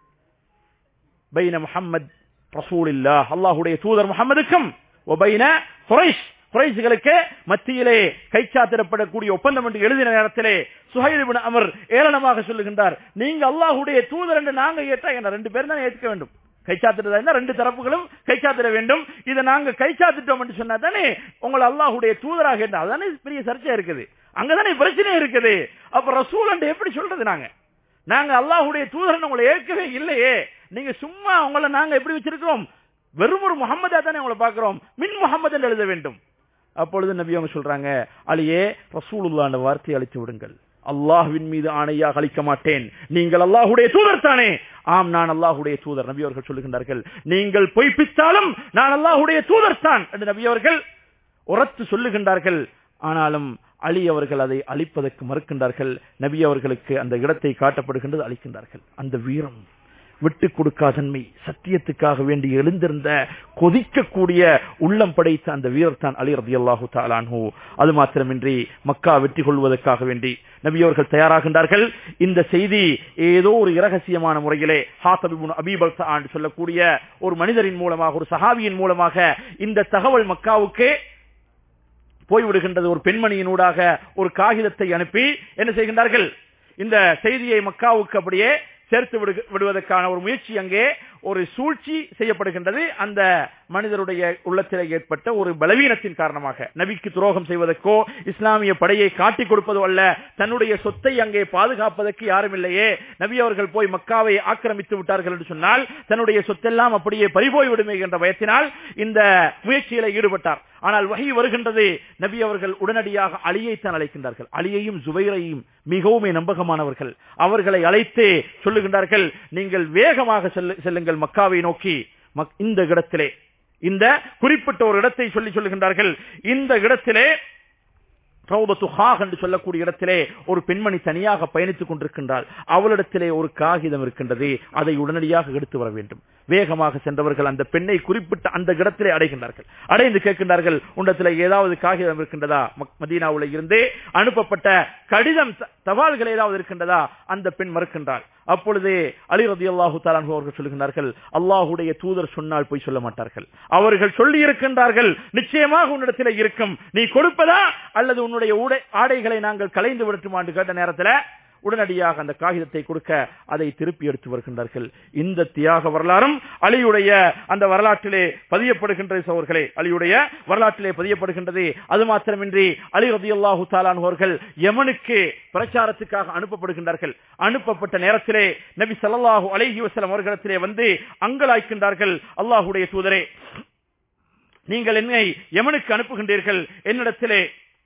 பைன முஹம்மத் ரசூலில்லா அல்லாஹுடைய தூதர் முகம்மதுக்கும் ஒபைன குறைஷ் குறைசுகளுக்கு மத்தியிலே கைச்சாத்திடப்படக்கூடிய ஒப்பந்தம் என்று எழுதின நேரத்திலே சுஹைல் இப்னு அமர் ஏளனமாக சொல்லுகின்றார் நீங்க அல்லாஹுடைய தூதர் என்று நாங்க ஏற்றா என்ன ரெண்டு பேரும் தான் ஏற்க வேண்டும் கைச்சாத்திட்டதா இருந்தா ரெண்டு தரப்புகளும் கைச்சாத்திட வேண்டும் இதை நாங்க கைச்சாத்திட்டோம் என்று சொன்னா தானே உங்களை அல்லாஹுடைய தூதராக இருந்தா அதானே பெரிய சர்ச்சை இருக்குது அங்கதானே பிரச்சனை இருக்குது அப்ப ரசூல் என்று எப்படி சொல்றது நாங்க நாங்க அல்லாஹுடைய தூதரன் உங்களை ஏற்கவே இல்லையே நீங்க சும்மா உங்களை நாங்க எப்படி வச்சிருக்கிறோம் வெறும் ஒரு முகமதா தானே உங்களை பார்க்கிறோம் மின் முகமது என்று எழுத வேண்டும் அப்பொழுது நபி அவங்க சொல்றாங்க அலியே ரசூலுல்லா என்ற வார்த்தையை அழித்து விடுங்கள் அல்லாஹ்வின் மீது ஆணையாக அளிக்க மாட்டேன் நீங்கள் அல்லாஹுடைய தூதர் தானே ஆம் நான் அல்லாஹுடைய தூதர் நபி அவர்கள் சொல்லுகின்றார்கள் நீங்கள் பொய்ப்பித்தாலும் நான் அல்லாஹுடைய தூதர் தான் என்று நபி அவர்கள் உரத்து சொல்லுகின்றார்கள் ஆனாலும் அலி அவர்கள் அதை அழிப்பதற்கு மறுக்கின்றார்கள் நபி அவர்களுக்கு அந்த இடத்தை காட்டப்படுகின்றது அளிக்கின்றார்கள் அந்த வீரம் விட்டு கொடுக்காதன்மை சத்தியத்துக்காக வேண்டி எழுந்திருந்த கொதிக்கக்கூடிய உள்ளம் படைத்த அந்த வீரர் தான் அலி ரதி அல்லாஹு தாலான்ஹூ அது மாத்திரமின்றி மக்கா வெற்றி கொள்வதற்காக வேண்டி நபி அவர்கள் தயாராகின்றார்கள் இந்த செய்தி ஏதோ ஒரு இரகசியமான முறையிலே ஹாசபிபுன் அபீபல் என்று சொல்லக்கூடிய ஒரு மனிதரின் மூலமாக ஒரு சஹாபியின் மூலமாக இந்த தகவல் மக்காவுக்கு போய்விடுகின்றது ஒரு பெண்மணியினூடாக ஒரு காகிதத்தை அனுப்பி என்ன செய்கின்றார்கள் இந்த செய்தியை மக்காவுக்கு அப்படியே சேர்த்து விடு- விடுவதற்கான ஒரு முயற்சி அங்கே ஒரு சூழ்ச்சி செய்யப்படுகின்றது அந்த மனிதருடைய உள்ளத்திலே ஏற்பட்ட ஒரு பலவீனத்தின் காரணமாக நபிக்கு துரோகம் செய்வதற்கோ இஸ்லாமிய படையை காட்டிக் கொடுப்பதோ அல்ல தன்னுடைய சொத்தை அங்கே பாதுகாப்பதற்கு யாரும் இல்லையே நபி அவர்கள் போய் மக்காவை ஆக்கிரமித்து விட்டார்கள் என்று சொன்னால் தன்னுடைய சொத்தெல்லாம் அப்படியே பறிபோய் விடுமே என்ற பயத்தினால் இந்த முயற்சியில ஈடுபட்டார் ஆனால் வகை வருகின்றது நபி அவர்கள் உடனடியாக அலியைத்தான் அழைக்கின்றார்கள் அலியையும் ஜுபைரையும் மிகவும் நம்பகமானவர்கள் அவர்களை அழைத்து சொல்லுகின்றார்கள் நீங்கள் வேகமாக செல்லு- செல்லுங்கள் மக்காவை நோக்கி மக்- இந்த இடத்திலே இந்த குறிப்பிட்ட ஒரு இடத்தை சொல்லி சொல்லுகின்றார்கள் இந்த இடத்திலே ரௌதத்து ஹாக் என்று சொல்லக்கூடிய இடத்திலே ஒரு பெண்மணி தனியாக பயணித்துக் கொண்டிருக்கின்றாள் அவளிடத்திலே ஒரு காகிதம் இருக்கின்றது அதை உடனடியாக எடுத்து வர வேண்டும் வேகமாக சென்றவர்கள் அந்த பெண்ணை குறிப்பிட்ட அந்த இடத்திலே அடைகின்றார்கள் அடைந்து கேட்கின்றார்கள் உண்டத்திலே ஏதாவது காகிதம் இருக்கின்றதா மக்- மதீனாவுல இருந்து அனுப்பப்பட்ட கடிதம் த- தபால்கள் ஏதாவது இருக்கின்றதா அந்த பெண் மறுக்கின்றாள் அப்பொழுது அலி ரதி அல்லாஹு அவர்கள் சொல்லுகின்றார்கள் அல்லாஹுடைய தூதர் சொன்னால் போய் சொல்ல மாட்டார்கள் அவர்கள் சொல்லி இருக்கின்றார்கள் நிச்சயமாக உன்னிடத்தில் இருக்கும் நீ கொடுப்பதா அல்லது உன்னுடைய உடை ஆடைகளை நாங்கள் கலைந்து விடட்டுமா என்று கேட்ட நேரத்தில் உடனடியாக அந்த காகிதத்தை கொடுக்க அதை திருப்பி எடுத்து வருகின்றார்கள் இந்த தியாக வரலாறும் அலியுடைய அந்த வரலாற்றிலே பதியப்படுகின்றது சோர்களே அலியுடைய வரலாற்றிலே பதியப்படுகின்றது அது மாத்திரமின்றி அலி ரதியுல்லாஹு தாலான் அவர்கள் யமனுக்கு பிரச்சாரத்துக்காக அனுப்பப்படுகின்றார்கள் அனுப்பப்பட்ட நேரத்திலே நபி ஸல்லல்லாஹு அலைஹி வஸல்லம் அவர்களிடத்திலே வந்து அங்கலாய்க்கின்றார்கள் அல்லாஹுடைய தூதரே நீங்கள் என்னை யமனுக்கு அனுப்புகின்றீர்கள் என்னிடத்திலே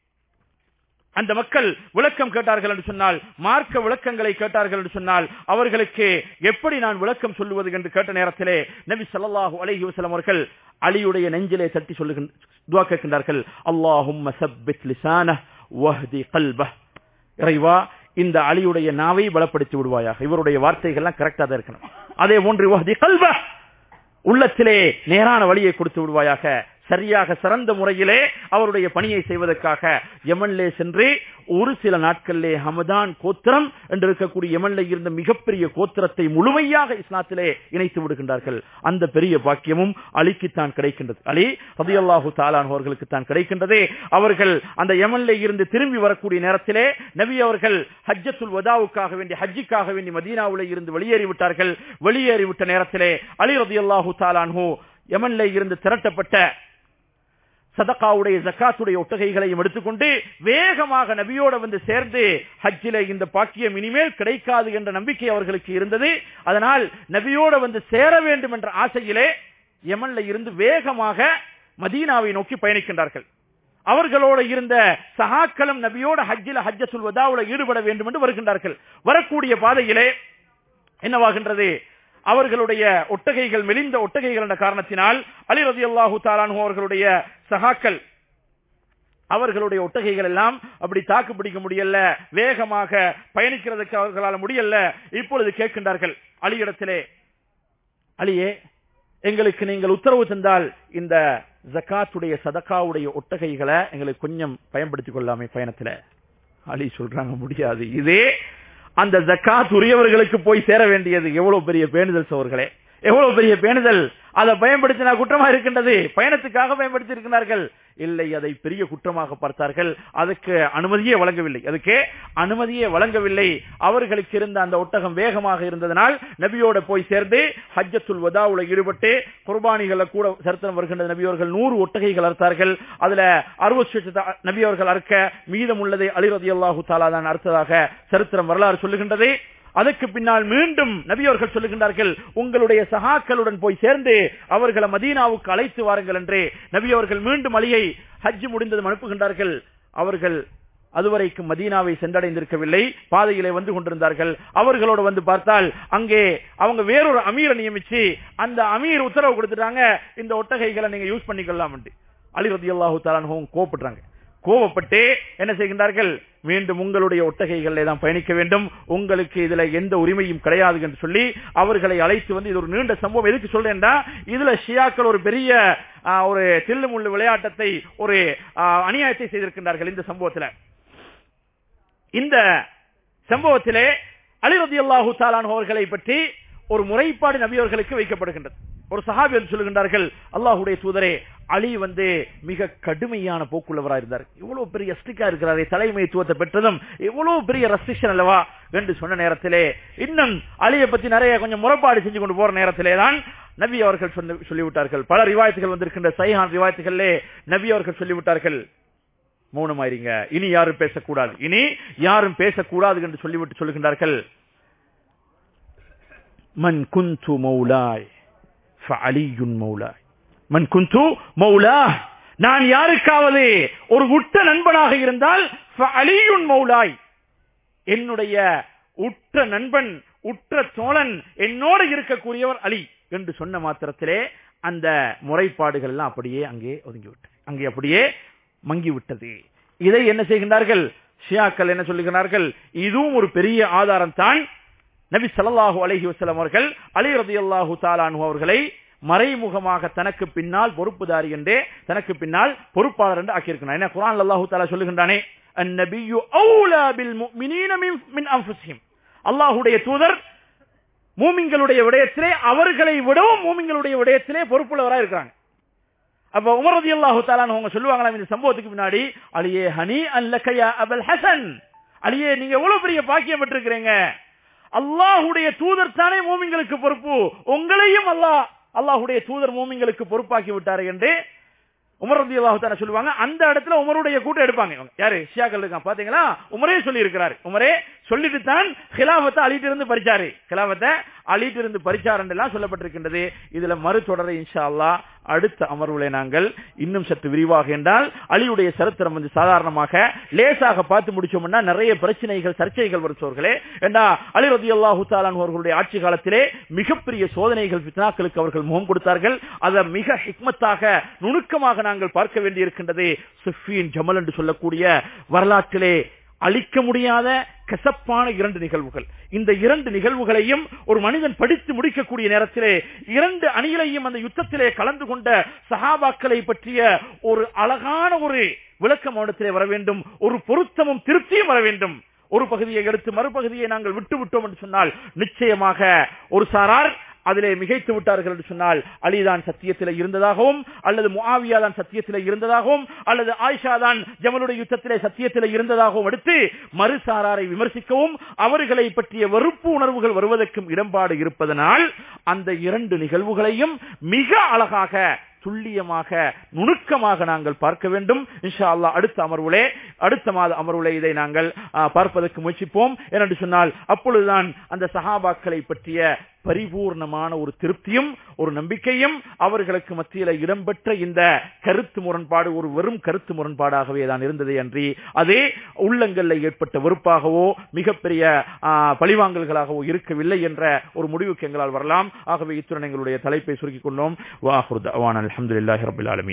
அந்த மக்கள் விளக்கம் கேட்டார்கள் என்று சொன்னால் மார்க்க விளக்கங்களை கேட்டார்கள் என்று சொன்னால் அவர்களுக்கு எப்படி நான் விளக்கம் சொல்லுவது என்று கேட்ட நேரத்திலே நபி ஸல்லல்லாஹு அலைஹி வஸல்லம் அவர்கள் அலியுடைய நெஞ்சிலே தட்டி சொல்லுகின்ற துஆ கேட்கின்றார்கள் அல்லாஹும்ம சப்பித் லிசானஹ் வஹ்தி கல்பஹ் இறைவா இந்த அலியுடைய நாவை பலப்படுத்தி விடுவாயாக இவருடைய வார்த்தைகள்லாம் கரெக்டா தான் இருக்கணும் அதே போன்று வஹ்தி கல்ப உள்ளத்திலே நேரான வழியை கொடுத்து விடுவாயாக சரியாக சிறந்த முறையிலே அவருடைய பணியை செய்வதற்காக யமன்லே சென்று ஒரு சில நாட்களிலே ஹமதான் கோத்திரம் என்று இருக்கக்கூடிய யமன்ல இருந்த மிகப்பெரிய கோத்திரத்தை முழுமையாக இஸ்லாத்திலே இணைத்து விடுகின்றார்கள் அந்த பெரிய பாக்கியமும் அலிக்குத்தான் கிடைக்கின்றது அலி ரதியல்லாஹு தாலான் அவர்களுக்கு தான் கிடைக்கின்றது அவர்கள் அந்த யமன்ல இருந்து திரும்பி வரக்கூடிய நேரத்திலே நபி அவர்கள் ஹஜ்ஜத்துல் வதாவுக்காக வேண்டி ஹஜ்ஜிக்காக வேண்டி மதீனாவுல இருந்து வெளியேறி விட்டார்கள் வெளியேறிவிட்ட நேரத்திலே அலி ரதியல்லாஹு தாலான்ஹூ யமன்ல இருந்து திரட்டப்பட்ட சதகாவுடைய ஜக்காத்துடைய ஒட்டகைகளையும் எடுத்துக்கொண்டு வேகமாக நபியோட வந்து சேர்ந்து ஹஜ்ஜில இந்த பாக்கியம் இனிமேல் கிடைக்காது என்ற நம்பிக்கை அவர்களுக்கு இருந்தது அதனால் நபியோட வந்து சேர வேண்டும் என்ற ஆசையிலே யமன்ல இருந்து வேகமாக மதீனாவை நோக்கி பயணிக்கின்றார்கள் அவர்களோட இருந்த சகாக்களும் நபியோட ஹஜ்ஜில ஹஜ்ஜ சொல்வதாவுல ஈடுபட வேண்டும் என்று வருகின்றார்கள் வரக்கூடிய பாதையிலே என்னவாகின்றது அவர்களுடைய ஒட்டகைகள் மெலிந்த ஒட்டகைகள் என்ற காரணத்தினால் அலி ரதி அல்லாஹு தாலானு அவர்களுடைய சகாக்கள் அவர்களுடைய ஒட்டகைகள் எல்லாம் அப்படி தாக்கு பிடிக்க முடியல வேகமாக பயணிக்கிறதுக்கு அவர்களால் முடியல இப்பொழுது கேட்கின்றார்கள் அலியிடத்திலே அலியே எங்களுக்கு நீங்கள் உத்தரவு தந்தால் இந்த ஜக்காத்துடைய சதக்காவுடைய ஒட்டகைகளை எங்களுக்கு கொஞ்சம் பயன்படுத்திக் கொள்ளாமே பயணத்துல அலி சொல்றாங்க முடியாது இதே அந்த ஜக்காத் உரியவர்களுக்கு போய் சேர வேண்டியது எவ்வளவு பெரிய பேணுதல் சோர்களே எவ்வளவு பெரிய பேணுதல் அதை பயன்படுத்தினா குற்றமா இருக்கின்றது பயணத்துக்காக பயன்படுத்தி இருக்கிறார்கள் இல்லை அதை பெரிய குற்றமாக பார்த்தார்கள் அதுக்கு அனுமதியே வழங்கவில்லை அதுக்கு அனுமதியே வழங்கவில்லை அவர்களுக்கு இருந்த அந்த ஒட்டகம் வேகமாக இருந்ததனால் நபியோட போய் சேர்ந்து ஹஜ்ஜத்துல் வதாவுல ஈடுபட்டு குர்பானிகளை கூட சரித்திரம் வருகின்ற நபியோர்கள் நூறு ஒட்டகைகள் அறுத்தார்கள் அதுல அறுபது நபியவர்கள் அறுக்க மீதம் உள்ளதை அலிரதி அல்லாஹு தாலா தான் அறுத்ததாக சரித்திரம் வரலாறு சொல்லுகின்றது அதற்கு பின்னால் மீண்டும் நபியவர்கள் சொல்லுகின்றார்கள் உங்களுடைய சகாக்களுடன் போய் சேர்ந்து அவர்களை மதீனாவுக்கு அழைத்து வாருங்கள் என்று நபியவர்கள் மீண்டும் அலியை ஹஜ் முடிந்ததும் அனுப்புகின்றார்கள் அவர்கள் அதுவரைக்கும் மதீனாவை சென்றடைந்திருக்கவில்லை பாதையிலே வந்து கொண்டிருந்தார்கள் அவர்களோடு வந்து பார்த்தால் அங்கே அவங்க வேறொரு அமீரை நியமிச்சு அந்த அமீர் உத்தரவு கொடுத்துட்டாங்க இந்த ஒட்டகைகளை நீங்க யூஸ் பண்ணிக்கலாம் அலி ரதி அல்லாஹு தாலான் கோபப்படுறாங்க கோவப்பட்டு என்ன செய்கின்றார்கள் மீண்டும் உங்களுடைய ஒட்டகைகளிலே தான் பயணிக்க வேண்டும் உங்களுக்கு இதுல எந்த உரிமையும் கிடையாது என்று சொல்லி அவர்களை அழைத்து வந்து இது ஒரு நீண்ட சம்பவம் எதுக்கு சொல்றேன்டா இதுல ஷியாக்கள் ஒரு பெரிய ஒரு தில்லுமுள்ளு விளையாட்டத்தை ஒரு அநியாயத்தை செய்திருக்கின்றார்கள் இந்த சம்பவத்தில் இந்த சம்பவத்திலே அலிரதி அல்லாஹு தாலான் அவர்களை பற்றி ஒரு முறைப்பாடு நபியவர்களுக்கு வைக்கப்படுகின்றது ஒரு சஹாபி என்று சொல்லுகின்றார்கள் அல்லாஹுடைய தூதரே அலி வந்து மிக கடுமையான போக்குள்ளவராக இருந்தார் இவ்வளவு பெரிய ஸ்டிக்கா இருக்கிறாரே தலைமைத்துவத்தை பெற்றதும் எவ்வளவு பெரிய ரெஸ்ட்ரிக்ஷன் அல்லவா என்று சொன்ன நேரத்திலே இன்னும் அலியை பத்தி நிறைய கொஞ்சம் முறைப்பாடு செஞ்சு கொண்டு போற நேரத்திலே தான் நபி அவர்கள் சொல்லிவிட்டார்கள் பல ரிவாயத்துகள் வந்திருக்கின்ற சைஹான் ரிவாயத்துகளிலே நபி அவர்கள் சொல்லிவிட்டார்கள் மௌனமாயிருங்க இனி யாரும் பேசக்கூடாது இனி யாரும் பேசக்கூடாது என்று சொல்லிவிட்டு சொல்லுகின்றார்கள் மன் குந்து மௌலாய் ஃபஅலியுன் மௌலாய் மன் குந்து மௌலா நான் யாருக்காவது ஒரு உட்ட நண்பனாக இருந்தால் ஃபஅலியுன் மௌலாய் என்னுடைய உற்ற நண்பன் உற்ற தோழன் என்னோடு இருக்கக்கூடியவர் அலி என்று சொன்ன மாத்திரத்திலே அந்த முறைப்பாடுகள் எல்லாம் அப்படியே அங்கே ஒதுங்கிவிட்டு அங்கே அப்படியே மங்கிவிட்டது இதை என்ன செய்கின்றார்கள் ஷியாக்கள் என்ன சொல்லுகிறார்கள் இதுவும் ஒரு பெரிய ஆதாரம் தான் நபி சல்லாஹூ அலஹி வசலம் அவர்கள் அலி ரதி அல்லாஹூ தாலானு அவர்களை மறைமுகமாக தனக்கு பின்னால் பொறுப்புதாரி என்றே தனக்கு பின்னால் பொறுப்பாளர் என்று ஆக்கியிருக்கிறார் என்ன குரான் அல்லாஹூ தாலா சொல்லுகின்றானே அந்நபியு அவுலா பில் முஃமினீன மின் அன்ஃபுஸிஹிம் அல்லாஹ்வுடைய தூதர் மூமிங்களுடைய விடயத்திலே அவர்களை விடவும் மூமிங்களுடைய விடயத்திலே பொறுப்புள்ளவராக இருக்கிறாங்க அப்ப உமர் ரதி அல்லாஹு தாலான் அவங்க சொல்லுவாங்களாம் இந்த சம்பவத்துக்கு முன்னாடி அலியே ஹனி அல்லக்கையா அபல் ஹசன் அலியே நீங்க எவ்வளவு பெரிய பாக்கியம் பெற்றிருக்கிறீங்க அல்லாஹுடைய தூதர் தானே மூமிங்களுக்கு பொறுப்பு உங்களையும் அல்லாஹ் அல்லாஹுடைய தூதர் மூமிங்களுக்கு பொறுப்பாக்கி விட்டாரு என்று உமர் ரதி அல்லாஹு தாலா சொல்லுவாங்க அந்த இடத்துல உமருடைய கூட்டம் எடுப்பாங்க இவங்க யாரு ஷியாக்கள் இருக்கான் பாத்தீங்களா உமரே சொல்லி இருக்கிறாரு உமரே சொல்லிட்டு தான் ஹிலாபத்தை அழிட்டு இருந்து பறிச்சாரு ஹிலாபத்தை அழிட்டு இருந்து பறிச்சார் எல்லாம் சொல்லப்பட்டிருக்கின்றது இதுல மறு தொடரை இன்ஷா அல்லா அடுத்த அமர்வுகளை நாங்கள் இன்னும் சற்று விரிவாக என்றால் அலியுடைய சரித்திரம் வந்து சாதாரணமாக லேசாக பார்த்து முடிச்சோம்னா நிறைய பிரச்சனைகள் சர்ச்சைகள் வருச்சவர்களே ஏண்டா அலி ரதி அல்லாஹு தாலான் அவர்களுடைய ஆட்சி காலத்திலே மிகப்பெரிய சோதனைகள் பித்னாக்களுக்கு அவர்கள் முகம் கொடுத்தார்கள் அதை மிக ஹிக்மத்தாக நுணுக்கமாக நாங்கள் பார்க்க வேண்டியிருக்கின்றது சுஃபீன் ஜமல் என்று சொல்லக்கூடிய வரலாற்றிலே அழிக்க முடியாத கசப்பான இரண்டு நிகழ்வுகள் இந்த இரண்டு நிகழ்வுகளையும் ஒரு மனிதன் படித்து முடிக்கக்கூடிய நேரத்திலே இரண்டு அணிகளையும் அந்த யுத்தத்திலே கலந்து கொண்ட சஹாபாக்களை பற்றிய ஒரு அழகான ஒரு விளக்கம் அவனத்திலே வர வேண்டும் ஒரு பொருத்தமும் திருப்தியும் வர வேண்டும் ஒரு பகுதியை எடுத்து மறுபகுதியை நாங்கள் விட்டு விட்டோம் என்று சொன்னால் நிச்சயமாக ஒரு சாரார் அதிலே மிகைத்து விட்டார்கள் என்று சொன்னால் அலிதான் சத்தியத்தில் இருந்ததாகவும் அல்லது முஆவியா தான் சத்தியத்தில் இருந்ததாகவும் அல்லது ஆயிஷா தான் ஜமலுடைய யுத்தத்திலே சத்தியத்தில் இருந்ததாகவும் எடுத்து மறுசாராரை விமர்சிக்கவும் அவர்களை பற்றிய வெறுப்பு உணர்வுகள் வருவதற்கும் இடம்பாடு இருப்பதனால் அந்த இரண்டு நிகழ்வுகளையும் மிக அழகாக துல்லியமாக நுணுக்கமாக நாங்கள் பார்க்க வேண்டும் இன்ஷா அல்லாஹ் அடுத்த அமர்வுலே அடுத்த மாத அமர்வுலே இதை நாங்கள் ஆ, பார்ப்பதற்கு முயற்சிப்போம் ஏனென்று சொன்னால் அப்பொழுதுதான் அந்த சஹாபாக்களை பற்றிய பரிபூர்ணமான ஒரு திருப்தியும் ஒரு நம்பிக்கையும் அவர்களுக்கு மத்தியில இடம்பெற்ற இந்த கருத்து முரண்பாடு ஒரு வெறும் கருத்து முரண்பாடாகவே தான் இருந்தது அன்றி அதே உள்ளங்கள்ல ஏற்பட்ட வெறுப்பாகவோ மிகப்பெரிய ஆ, பழிவாங்கல்களாகவோ இருக்கவில்லை என்ற ஒரு முடிவுக்கு எங்களால் வரலாம் ஆகவே இத்துடன் எங்களுடைய தலைப்பை சுருக்கிக் கொண்டோம் வாஹுர் தவான் அல்ஹம்துலில்லாஹி ரபில் ஆலமீன்